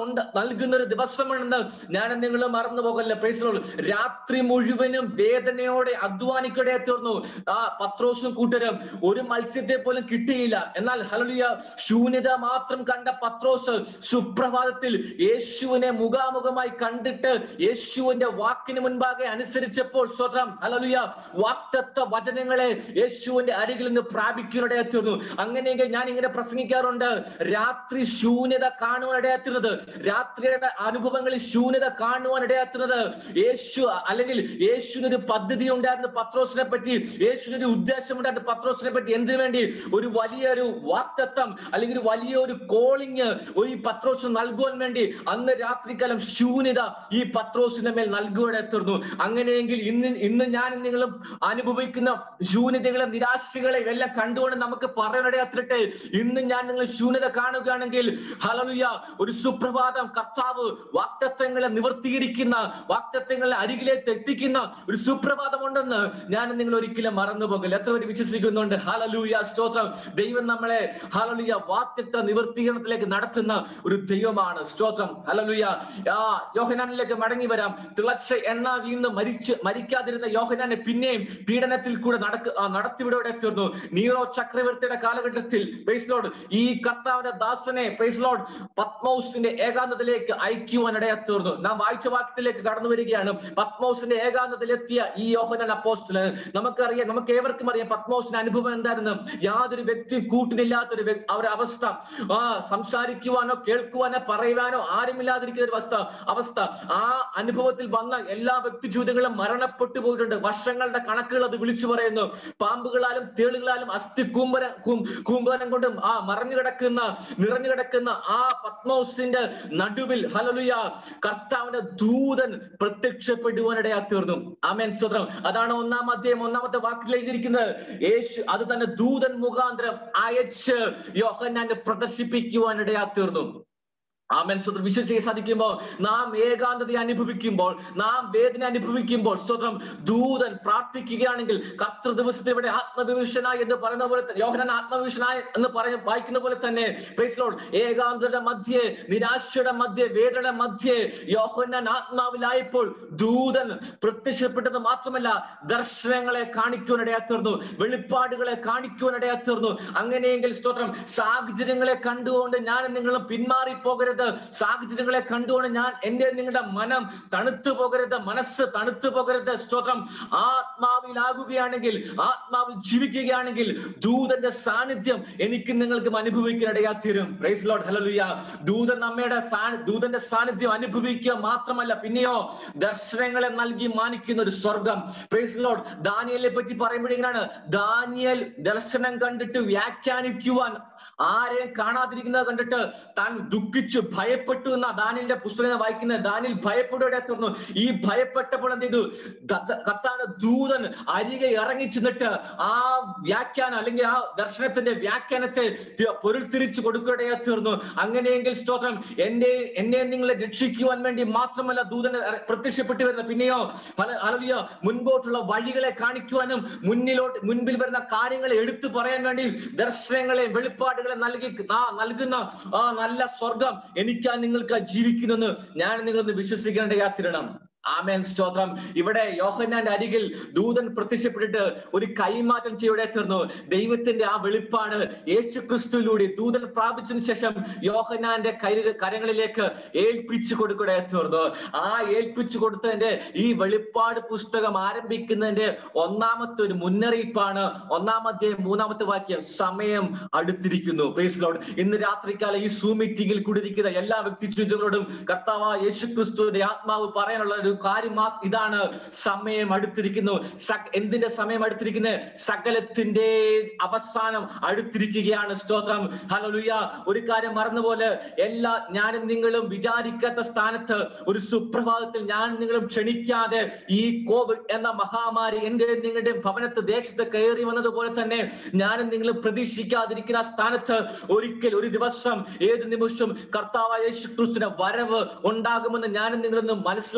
ഉണ്ട് നൽകുന്ന ഒരു ദിവസമാണെന്ന് ഞാൻ നിങ്ങൾ മറന്നു പോകല്ല പ്രൈസലോൾ രാത്രി മുഴുവനും വേദനയോടെ അധ്വാനിക്കടെ തീർന്നു ആ പത്രോസും കൂട്ടരും ഒരു മത്സ്യത്തെ പോലും കിട്ടിയില്ല എന്നാൽ ഹലലിയ ശൂന്യത മാത്രം കണ്ട പത്രോസ് സുപ്രഭാതത്തിൽ യേശുവിനെ മുഖാമുഖമായി കണ്ടിട്ട് യേശുവിന്റെ വാക്കിന് മുൻപാകെ അനുസരിച്ചപ്പോൾ സ്വതം ഹലലിയ വാക്തത്വ വചനങ്ങളെ യേശുവിന്റെ അരികിൽ നിന്ന് പ്രാപിക്കാനിടയാ തീർന്നു അങ്ങനെയെങ്കിൽ ഞാൻ ഇങ്ങനെ പ്രസംഗിക്കാറുണ്ട് രാത്രി ശൂന്യത കാണുവാനിടയാത്തുന്നത് രാത്രിയുടെ അനുഭവങ്ങളിൽ ശൂന്യത കാണുവാനിടയാത്തുന്നത് യേശു അല്ലെങ്കിൽ യേശുവിനൊരു പദ്ധതി ഉണ്ടായിരുന്നു പത്രോസിനെ പറ്റി യേശുവിനൊരു ഉദ്ദേശം ഉണ്ടായിരുന്നു പത്രോസിനെ പറ്റി എന്തിനു വേണ്ടി ഒരു വലിയൊരു വാക്തത്വം അല്ലെങ്കിൽ ഒരു വലിയൊരു കോളിങ് ഒരു ഈ പത്രോസ് നൽകുവാൻ വേണ്ടി അന്ന് രാത്രികാലം ശൂന്യത ഈ പത്രോസിന്റെ മേൽ നൽകുവാൻ തീർന്നു അങ്ങനെയെങ്കിൽ ഇന്ന് ഇന്ന് ഞാൻ നിങ്ങളും അനുഭവിക്കുന്ന ശൂന്യതകളെ നിരാശകളെ എല്ലാം കണ്ടുകൊണ്ട് നമുക്ക് പറയാനിടയാത്തിട്ടെ ഇന്ന് ഞാൻ നിങ്ങൾ ശൂന്യത കാണുകയാണെങ്കിൽ ഹലലുയ ഒരു സുപ്രഭാതം കർത്താവ് വാക്തത്വങ്ങളെ നിവർത്തീകരിക്കുന്ന വാക്തത്വങ്ങളെ അരികിലേക്ക് എത്തിക്കുന്ന ഒരു സുപ്രഭാതം ഉണ്ടെന്ന് ഞാൻ നിങ്ങൾ ഒരിക്കലും മറന്നു പോകില്ല എത്ര പേര് വിശ്വസിക്കുന്നുണ്ട് ഹലലൂയ സ്തോത്രം ദൈവം നമ്മളെ ഹലലുയ വാക്തത്വ നിവർത്തീകരണത്തിലേക്ക് നടത്തുന്ന ഒരു ദൈവമാണ് സ്തോത്രം ഹലലുയ ആ യോഹനാനിലേക്ക് മടങ്ങി വരാം തിളച്ച എണ്ണ വീണ് മരിച്ച് മരിക്കാതിരുന്ന യോഹനാനെ പിന്നെയും പീഡനത്തിൽ കൂടെ നടക്ക ആ, നടത്തിവിടോടെ തീർന്നു നീറോ ചക്രവർത്തിയുടെ കാലഘട്ടത്തിൽ പ്രൈസ് ലോഡ് ഈ കർത്താവിന്റെ ദാസനെ പ്രൈസ് ലോഡ് പത്മോസിന്റെ ഏകാന്തത്തിലേക്ക് അയക്കുവാൻ ഇടയാ തീർന്നു നാം വായിച്ച വാക്യത്തിലേക്ക് കടന്നു വരികയാണ് പത്മോസിന്റെ ഏകാന്തത്തിലെത്തിയ ഈ യോഹനൻ അപ്പോസ്റ്റല് നമുക്കറിയാം നമുക്ക് ഏവർക്കും അറിയാം പത്മോസിന്റെ അനുഭവം എന്തായിരുന്നു യാതൊരു വ്യക്തി കൂട്ടിനില്ലാത്തൊരു വ്യ- ആ ഒരു അവസ്ഥ ആ സംസാരിക്കുവാനോ കേൾക്കുവാനോ പറയുവാനോ ആരുമില്ലാതിരിക്കുന്ന ഒരു അവസ്ഥ അവസ്ഥ ആ അനുഭവത്തിൽ വന്ന എല്ലാ വ്യക്തി ജീവിതങ്ങളും മരണപ്പെട്ടു പോയിട്ടുണ്ട് വർഷങ്ങളുടെ കണക്കുകൾ അത് വിളിച്ചു പറയുന്നു പാമ്പുകളാലും തേളുകളാലും അസ്ഥി കൂമ്പര കൂം- കൂമ്പാരം കൊണ്ടും ആ മറഞ്ഞു കിടക്കുന്ന നിറഞ്ഞു കിടക്കുന്ന ആ പത്മോസിന്റെ നടുവിൽ ഹലലുയ കർത്താവിന്റെ ദൂതൻ പ്രത്യക്ഷപ്പെടുവാനിടയാ തീർന്നു ആമേൻ സ്വത്രം അതാണ് ഒന്നാം അധ്യായം ഒന്നാമത്തെ വാക്കിൽ എഴുതിയിരിക്കുന്നത് യേശു അത് തന്നെ ദൂതൻ മുഖാന്തരം അയച്ച് യോഹന്നാനെ പ്രദർശിപ്പിക്കുവാനിടയാ തീർന്നു ആമൻ സ്വതം വിശ്വസിക്കാൻ സാധിക്കുമ്പോൾ നാം ഏകാന്തത അനുഭവിക്കുമ്പോൾ നാം വേദന അനുഭവിക്കുമ്പോൾ സ്വതം ദൂതൻ പ്രാർത്ഥിക്കുകയാണെങ്കിൽ കർത്തൃ ദിവസത്തിൽ ഇവിടെ ആത്മവിവശനായി എന്ന് പറയുന്ന പോലെ തന്നെ യോഹനൻ ആത്മവിവശനായി എന്ന് പറയ വായിക്കുന്ന പോലെ തന്നെ praise Lord, ഏകാന്തയുടെ മധ്യേ നിരാശയുടെ മധ്യേ വേദനയുടെ മധ്യേ യോഹനൻ ആത്മാവിലായപ്പോൾ ദൂതൻ പ്രത്യക്ഷപ്പെട്ടത് മാത്രമല്ല ദർശനങ്ങളെ കാണിക്കുവാനിടയാ തീർന്നു വെളിപ്പാടുകളെ കാണിക്കുവാനിടയാ തീർന്നു അങ്ങനെയെങ്കിൽ സ്തോത്രം സാഹചര്യങ്ങളെ കണ്ടുകൊണ്ട് ഞാൻ നിങ്ങളും പിന്മാറി പോകരുത് സാഹചര്യങ്ങളെ കണ്ടുകൊണ്ട് ഞാൻ എന്റെ നിങ്ങളുടെ മനം തണുത്തു പോകരുത് മനസ്സ് തണുത്തു പോകരുത് സ്തോത്രം ആത്മാവിലാകുകയാണെങ്കിൽ ആത്മാവിൽ ജീവിക്കുകയാണെങ്കിൽ ദൂതന്റെ സാന്നിധ്യം എനിക്ക് നിങ്ങൾക്കും അനുഭവിക്കാനിടയാ തീരും പ്രൈസ് ലോഡ് ഹലലുയ ദൂതൻ നമ്മയുടെ സാ- ദൂതന്റെ സാന്നിധ്യം അനുഭവിക്കുക മാത്രമല്ല പിന്നെയോ ദർശനങ്ങളെ നൽകി മാനിക്കുന്ന ഒരു സ്വർഗം പ്രൈസ് ലോഡ് ദാനിയലിനെ പറ്റി പറയുമ്പോഴെങ്ങനെയാണ് ദാനിയൽ ദർശനം കണ്ടിട്ട് വ്യാഖ്യാനിക്കുവാൻ ആരെയും കാണാതിരിക്കുന്നത് കണ്ടിട്ട് താൻ ദുഃഖിച്ചു ഭയപ്പെട്ടു എന്ന ദാനിയലിന്റെ പുസ്തകം വായിക്കുന്നത് ദാനിൽ ഭയപ്പെടുകയുടെ തീർന്നു ഈ ഭയപ്പെട്ടപ്പോൾ എന്ത് ചെയ്തു കത്താന്റെ ദൂതൻ അരികെ ഇറങ്ങി ചെന്നിട്ട് ആ വ്യാഖ്യാനം അല്ലെങ്കിൽ ആ ദർശനത്തിന്റെ വ്യാഖ്യാനത്തെ തി- പൊരുൾ തിരിച്ചു കൊടുക്കുകയാ തീർന്നു അങ്ങനെയെങ്കിൽ സ്തോത്രം എന്റെ എന്നെ നിങ്ങളെ രക്ഷിക്കുവാൻ വേണ്ടി മാത്രമല്ല ദൂതൻ ഇറ- പ്രത്യക്ഷപ്പെട്ടു വരുന്നത് പിന്നെയോ പല അലവിയ മുൻപോട്ടുള്ള വഴികളെ കാണിക്കുവാനും മുന്നിലോട്ട് മുൻപിൽ വരുന്ന കാര്യങ്ങളെ എടുത്തു പറയാൻ വേണ്ടി ദർശനങ്ങളെ വെളിപ്പാടുകളെ നൽകി ആ നൽകുന്ന ആ നല്ല സ്വർഗം എനിക്കാ നിങ്ങൾക്ക് ജീവിക്കുന്നെന്ന് ഞാൻ നിങ്ങളൊന്ന് വിശ്വസിക്കേണ്ട യാത്തിരണം ആമേൻ സ്തോത്രം ഇവിടെ യോഹന്നാന്റെ അരികിൽ ദൂതൻ പ്രത്യക്ഷപ്പെട്ടിട്ട് ഒരു കൈമാറ്റം ചെയ്യുടെ തീർന്നു ദൈവത്തിന്റെ ആ വെളിപ്പാട് യേശു ക്രിസ്തുവിലൂടെ ദൂതൻ പ്രാപിച്ചതിന് ശേഷം യോഹന്നാന്റെ കൈ കരങ്ങളിലേക്ക് ഏൽപ്പിച്ചു കൊടുക്കടെ തീർന്നു ആ ഏൽപ്പിച്ചു കൊടുത്തതിന്റെ ഈ വെളിപ്പാട് പുസ്തകം ആരംഭിക്കുന്നതിന്റെ ഒന്നാമത്തെ ഒരു മുന്നറിയിപ്പാണ് ഒന്നാമത്തെ മൂന്നാമത്തെ വാക്യം സമയം അടുത്തിരിക്കുന്നു പ്രൈസ് ലോഡ് ഇന്ന് രാത്രികാലം ഈ സൂ മീറ്റിംഗിൽ കൂടിയിരിക്കുന്ന എല്ലാ വ്യക്തി ജീവിതങ്ങളോടും കർത്താവ് യേശു ക്രിസ്തുവിന്റെ ആത്മാവ് പറയാനുള്ള ഒരു കാര്യം മാ- ഇതാണ് സമയം അടുത്തിരിക്കുന്നു സ- എന്തിന്റെ സമയം അടുത്തിരിക്കുന്നത് സകലത്തിന്റെ അവസാനം അടുത്തിരിക്കുകയാണ് സ്തോത്രം ഹല്ലേലൂയ ഒരു കാര്യം മറന്നുപോലെ എല്ലാ ഞാനും നിങ്ങളും വിചാരിക്കാത്ത സ്ഥാനത്ത് ഒരു സുപ്രഭാതത്തിൽ ഞാൻ നിങ്ങളും ക്ഷണിക്കാതെ ഈ കോവിഡ് എന്ന മഹാമാരി എന്റെ നിങ്ങളുടെ ഭവനത്ത് ദേശത്ത് കയറി വന്നതുപോലെ തന്നെ ഞാനും നിങ്ങളും പ്രതീക്ഷിക്കാതിരിക്കുന്ന ആ സ്ഥാനത്ത് ഒരിക്കൽ ഒരു ദിവസം ഏത് നിമിഷം കർത്താവായ യേശു ക്രിസ്തുവിന്റെ വരവ് ഉണ്ടാകുമെന്ന് ഞാനും നിങ്ങളൊന്ന് മനസ്സിലാക്കാനിടയാത്ത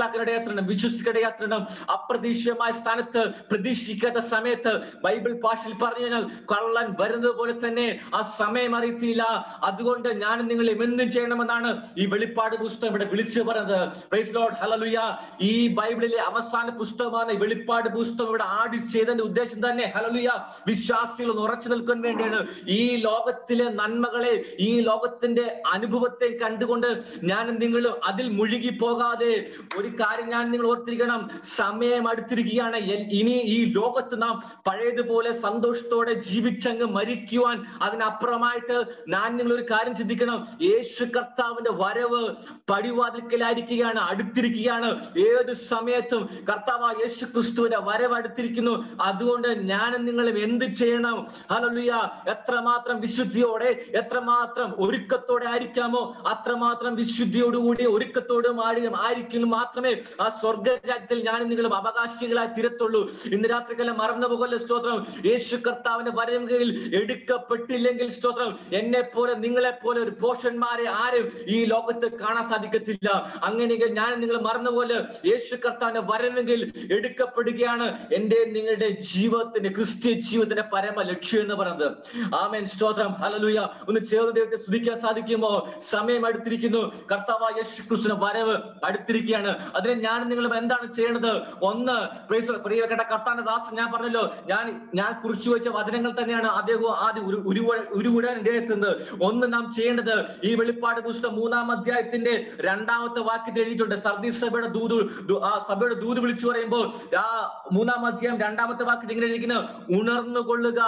ഇടയാത്തണം വിശ്വസിക്കിടയാത്തണം അപ്രതീക്ഷിതമായ സ്ഥാനത്ത് പ്രതീക്ഷിക്കാത്ത സമയത്ത് ബൈബിൾ ഭാഷയിൽ പറഞ്ഞു കഴിഞ്ഞാൽ കള്ളൻ വരുന്നത് പോലെ തന്നെ ആ സമയം അറിയത്തില്ല അതുകൊണ്ട് ഞാൻ നിങ്ങളെ എന്തും ചെയ്യണമെന്നാണ് ഈ വെളിപ്പാട് പുസ്തകം ഇവിടെ വിളിച്ചു പറഞ്ഞത് പ്രൈസ് ലോർഡ് ഹല്ലേലൂയ ഈ ബൈബിളിലെ അവസാന പുസ്തകമാണ് ഈ വെളിപ്പാട് പുസ്തകം ഇവിടെ ആഡ് ചെയ്തതിന്റെ ഉദ്ദേശം തന്നെ ഹല്ലേലൂയ വിശ്വാസികൾ ഒന്ന് ഉറച്ചു നിൽക്കാൻ വേണ്ടിയാണ് ഈ ലോകത്തിലെ നന്മകളെ ഈ ലോകത്തിന്റെ അനുഭവത്തെ കണ്ടുകൊണ്ട് ഞാൻ നിങ്ങൾ അതിൽ മുഴുകി പോകാതെ ഒരു കാര്യം ഞാൻ നിങ്ങൾ ഓർത്തിരിക്കണം സമയം അടുത്തിരിക്കുകയാണ് എൽ- ഇനി ഈ ലോകത്ത് നാം പഴയതുപോലെ സന്തോഷത്തോടെ ജീവിച്ചങ്ങ് മരിക്കുവാൻ അതിനപ്പുറമായിട്ട് ഞാൻ നിങ്ങൾ ഒരു കാര്യം ചിന്തിക്കണം യേശു കർത്താവിന്റെ വരവ് പടിവാതിൽക്കലായിരിക്കുകയാണ് അടുത്തിരിക്കുകയാണ് ഏത് സമയത്തും കർത്താവ് യേശു ക്രിസ്തുവിന്റെ വരവ് അടുത്തിരിക്കുന്നു അതുകൊണ്ട് ഞാനും നിങ്ങളും എന്ത് ചെയ്യണം ഹല്ലേലൂയ എത്രമാത്രം വിശുദ്ധിയോടെ എത്രമാത്രം ഒരുക്കത്തോടെ ആയിരിക്കാമോ അത്രമാത്രം വിശുദ്ധിയോടുകൂടി ഒരുക്കത്തോടും ആടി ആയിരിക്കും മാത്രമേ ആ സ്വർഗരാജ്യത്തിൽ ഞാനും നിങ്ങളും അവകാശികളായി തീരത്തുള്ളൂ ഇന്ന് രാത്രികാലം മറന്നു പോകല്ല സ്തോത്രം യേശു കർത്താവിന്റെ വരവുകയിൽ എടുക്കപ്പെട്ടില്ലെങ്കിൽ സ്തോത്രം എന്നെ പോലെ നിങ്ങളെ പോലെ ഒരു പോഷന്മാരെ ആരും ഈ ലോകത്ത് കാണാൻ സാധിക്കത്തില്ല അങ്ങനെയെങ്കിൽ ഞാൻ നിങ്ങൾ മറന്നുപോലെ യേശു കർത്താവിന്റെ വരവെങ്കിൽ എടുക്കപ്പെടുകയാണ് എന്റെ നിങ്ങളുടെ ജീവിതത്തിന്റെ ക്രിസ്ത്യ ജീവിതത്തിന്റെ പരമ ലക്ഷ്യം എന്ന് പറയുന്നത് ആമേൻ സ്തോത്രം ഹലലുയ ഒന്ന് ചേർന്ന് ദൈവത്തെ സ്തുതിക്കാൻ സാധിക്കുമോ സമയം അടുത്തിരിക്കുന്നു കർത്താവ് യേശു ക്രിസ്തുവിന്റെ വരവ് അടുത്തിരിക്കുകയാണ് അതിന് ഞാൻ നിങ്ങളും എന്താണ് ചെയ്യേണ്ടത് ഒന്ന് praise the- പ്രിയപ്പെട്ട കർത്താന്റെ ദാസൻ ഞാൻ പറഞ്ഞല്ലോ ഞാൻ ഞാൻ കുറിച്ചു വെച്ച വചനങ്ങൾ തന്നെയാണ് അദ്ദേഹം ആദ്യം ഒരു ഉരുവ- ഉരുവിടാൻ ഇടയെത്തുന്നത് ഒന്ന് നാം ചെയ്യേണ്ടത് ഈ വെളിപ്പാട് പുസ്തകം മൂന്നാം അധ്യായത്തിന്റെ രണ്ടാമത്തെ വാക്യത്തിൽ എഴുതിയിട്ടുണ്ട് സർദീസ് സഭയുടെ ദൂത് ദു- ആ സഭയുടെ ദൂത് വിളിച്ചു പറയുമ്പോൾ ആ മൂന്നാം അധ്യായം രണ്ടാമത്തെ വാക്യത്തിൽ ഇങ്ങനെ ഇരിക്കുന്നു ഉണർന്നുകൊള്ളുക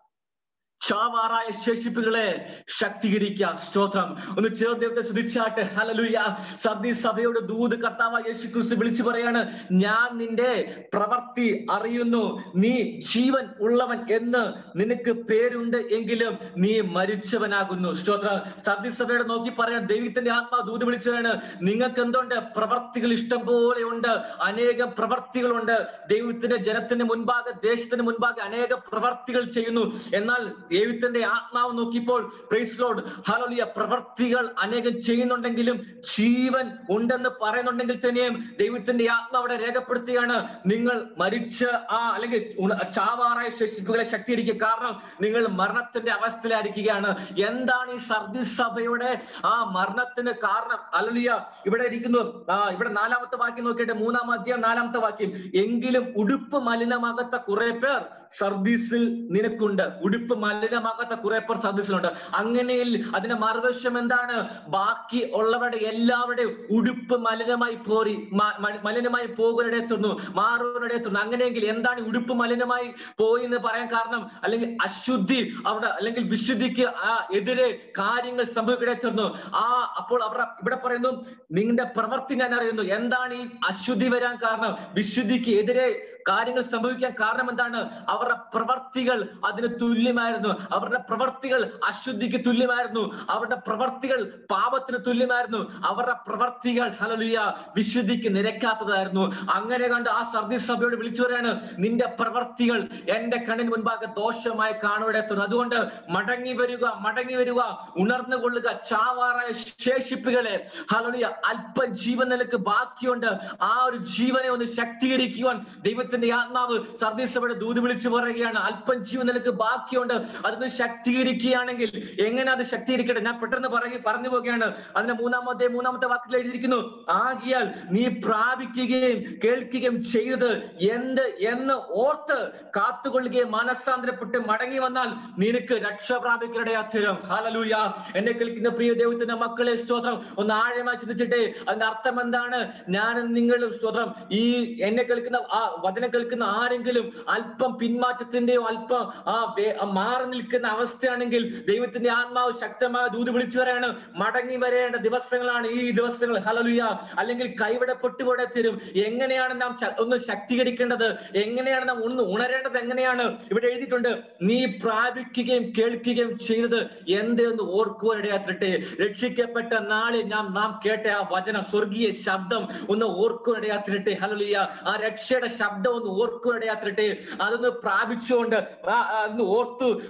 ചാവാറായ ശേഷിപ്പുകളെ ശക്തീകരിക്കുക സ്തോത്രം ഒന്ന് ചേർന്ന് ദൈവത്തെ സ്തുതിച്ചാട്ട് ഹലലുയ സദ്യ സഭയുടെ ദൂത് കർത്താവ് യേശു ക്രിസ്തു വിളിച്ചു പറയാണ് ഞാൻ നിന്റെ പ്രവർത്തി അറിയുന്നു നീ ജീവൻ ഉള്ളവൻ എന്ന് നിനക്ക് പേരുണ്ട് എങ്കിലും നീ മരിച്ചവനാകുന്നു സ്തോത്രം സദ്യസഭയുടെ നോക്കി പറയാൻ ദൈവത്തിന്റെ ആത്മാ ദൂത് വിളിച്ചതാണ് നിങ്ങൾക്ക് എന്തുണ്ട് പ്രവർത്തികൾ ഇഷ്ടം പോലെ ഉണ്ട് അനേകം പ്രവർത്തികളുണ്ട് ദൈവത്തിന്റെ ജനത്തിന് മുൻപാകെ ദേശത്തിന് മുൻപാകെ അനേക പ്രവർത്തികൾ ചെയ്യുന്നു എന്നാൽ ദൈവത്തിന്റെ ആത്മാവ് നോക്കിയപ്പോൾ പ്രൈസ് ലോഡ് ഹലോലിയ പ്രവർത്തികൾ അനേകം ചെയ്യുന്നുണ്ടെങ്കിലും ജീവൻ ഉണ്ടെന്ന് പറയുന്നുണ്ടെങ്കിൽ തന്നെയും ദൈവത്തിന്റെ ആത്മാവ് അവിടെ രേഖപ്പെടുത്തുകയാണ് നിങ്ങൾ മരിച്ച ആ അല്ലെങ്കിൽ ഉണ- ചാവാറായ ശേഷിപ്പുകളെ ശക്തീകരിക്കുക കാരണം നിങ്ങൾ മരണത്തിന്റെ അവസ്ഥയിലായിരിക്കുകയാണ് എന്താണ് ഈ സർദി സഭയുടെ ആ മരണത്തിന് കാരണം അലലിയ ഇവിടെ ഇരിക്കുന്നു ആ ഇവിടെ നാലാമത്തെ വാക്യം നോക്കിയിട്ട് മൂന്നാം അധ്യായം നാലാമത്തെ വാക്യം എങ്കിലും ഉടുപ്പ് മലിനമാകാത്ത കുറെ പേർ സർദീസിൽ നിനക്കുണ്ട് ഉടുപ്പ് മലിനമാകാത്ത കുറെ പേർ സർദീസിലുണ്ട് അങ്ങനെയിൽ അതിന്റെ മറുവശം എന്താണ് ബാക്കി ഉള്ളവരുടെ എല്ലാവരുടെയും ഉടുപ്പ് മലിനമായി പോരി മ- മ- മലിനമായി പോകുന്നിടത്തുന്നു മാറുന്നിടത്തുന്നു അങ്ങനെയെങ്കിൽ എന്താണ് ഈ ഉടുപ്പ് മലിനമായി പോയി എന്ന് പറയാൻ കാരണം അല്ലെങ്കിൽ അശുദ്ധി അവിടെ അല്ലെങ്കിൽ വിശുദ്ധിക്ക് ആ എതിരെ കാര്യങ്ങൾ സംഭവിക്കിടത്തുന്നു ആ അപ്പോൾ അവർ ഇവിടെ പറയുന്നു നിങ്ങളുടെ പ്രവൃത്തി ഞാൻ അറിയുന്നു എന്താണ് ഈ അശുദ്ധി വരാൻ കാരണം വിശുദ്ധിക്ക് എതിരെ കാര്യങ്ങൾ സംഭവിക്കാൻ കാരണം എന്താണ് അവരുടെ പ്രവർത്തികൾ അതിന് തുല്യമായിരുന്നു അവരുടെ പ്രവർത്തികൾ അശുദ്ധിക്ക് തുല്യമായിരുന്നു അവരുടെ പ്രവർത്തികൾ പാപത്തിന് തുല്യമായിരുന്നു അവരുടെ പ്രവർത്തികൾ ഹലലിയ വിശുദ്ധിക്ക് നിരക്കാത്തതായിരുന്നു അങ്ങനെ കണ്ട് ആ സർദി സഭയോട് വിളിച്ചു പറയാണ് നിന്റെ പ്രവർത്തികൾ എന്റെ കണ്ണിന് മുൻപാകെ ദോഷമായി കാണുവിടെത്തുന്നു അതുകൊണ്ട് മടങ്ങി വരിക മടങ്ങി വരിക ഉണർന്നുകൊള്ളുക ചാവാറായ ശേഷിപ്പുകളെ ഹലലിയ അല്പം ജീവൻ നിനക്ക് ബാക്കിയുണ്ട് ആ ഒരു ജീവനെ ഒന്ന് ശക്തീകരിക്കുവാൻ ദൈവത്തിന്റെ ആത്മാവ് സർദീസഭയുടെ ദൂത് വിളിച്ചു പറയുകയാണ് അല്പം ജീവൻ നിനക്ക് ബാക്കിയുണ്ട് അതൊന്ന് ശക്തീകരിക്കുകയാണെങ്കിൽ എങ്ങനെ അത് ശക്തീകരിക്കട്ടെ ഞാൻ പെട്ടെന്ന് പറയ പറഞ്ഞു പോവുകയാണ് അതിന്റെ മൂന്നാമത്തെ മൂന്നാമത്തെ വാക്കിൽ എഴുതിയിരിക്കുന്നു ആകിയാൽ നീ പ്രാപിക്കുകയും കേൾക്കുകയും ചെയ്തത് എന്ത് എന്ന് ഓർത്ത് കാത്തുകൊള്ളുകയും മനസ്സാന്തരപ്പെട്ട് മടങ്ങി വന്നാൽ നിനക്ക് രക്ഷ പ്രാപിക്കരുടെയാത്തിരം ഹാലലൂയ എന്നെ കേൾക്കുന്ന പ്രിയ ദൈവത്തിന്റെ മക്കളെ സ്തോത്രം ഒന്ന് ആഴമായി ചിന്തിച്ചിട്ടെ അതിന്റെ അർത്ഥം എന്താണ് ഞാനും നിങ്ങളും സ്തോത്രം ഈ എന്നെ കേൾക്കുന്ന ആ വചനം കേൾക്കുന്ന ആരെങ്കിലും അല്പം പിന്മാറ്റത്തിന്റെയോ അല്പം ആ വേ- ആ മാറി നിൽക്കുന്ന അവസ്ഥയാണെങ്കിൽ ദൈവത്തിന്റെ ആത്മാവ് ശക്തമായ ദൂത് വിളിച്ചു പറയാണ് മടങ്ങി വരേണ്ട ദിവസങ്ങളാണ് ഈ ദിവസങ്ങൾ ഹലലുയ അല്ലെങ്കിൽ കൈവിടപ്പെട്ടു പോടെ തരും എങ്ങനെയാണ് നാം ശ- ഒന്ന് ശക്തീകരിക്കേണ്ടത് എങ്ങനെയാണ് നാം ഒന്ന് ഉണരേണ്ടത് എങ്ങനെയാണ് ഇവിടെ എഴുതിയിട്ടുണ്ട് നീ പ്രാപിക്കുകയും കേൾക്കുകയും ചെയ്തത് എന്തെന്ന് ഓർക്കുവാനിടയാത്തിട്ടെ രക്ഷിക്കപ്പെട്ട നാളിൽ നാം നാം കേട്ട ആ വചനം സ്വർഗീയ ശബ്ദം ഒന്ന് ഓർക്കുവാനിടയാത്തിട്ടെ ഹലലിയ ആ രക്ഷയുടെ ശബ്ദം ഒന്ന് ഓർക്കുവാനിടയാത്തിട്ടെ അതൊന്ന് പ്രാപിച്ചുകൊണ്ട് ആ- ആ അതൊന്ന് ഓർത്തു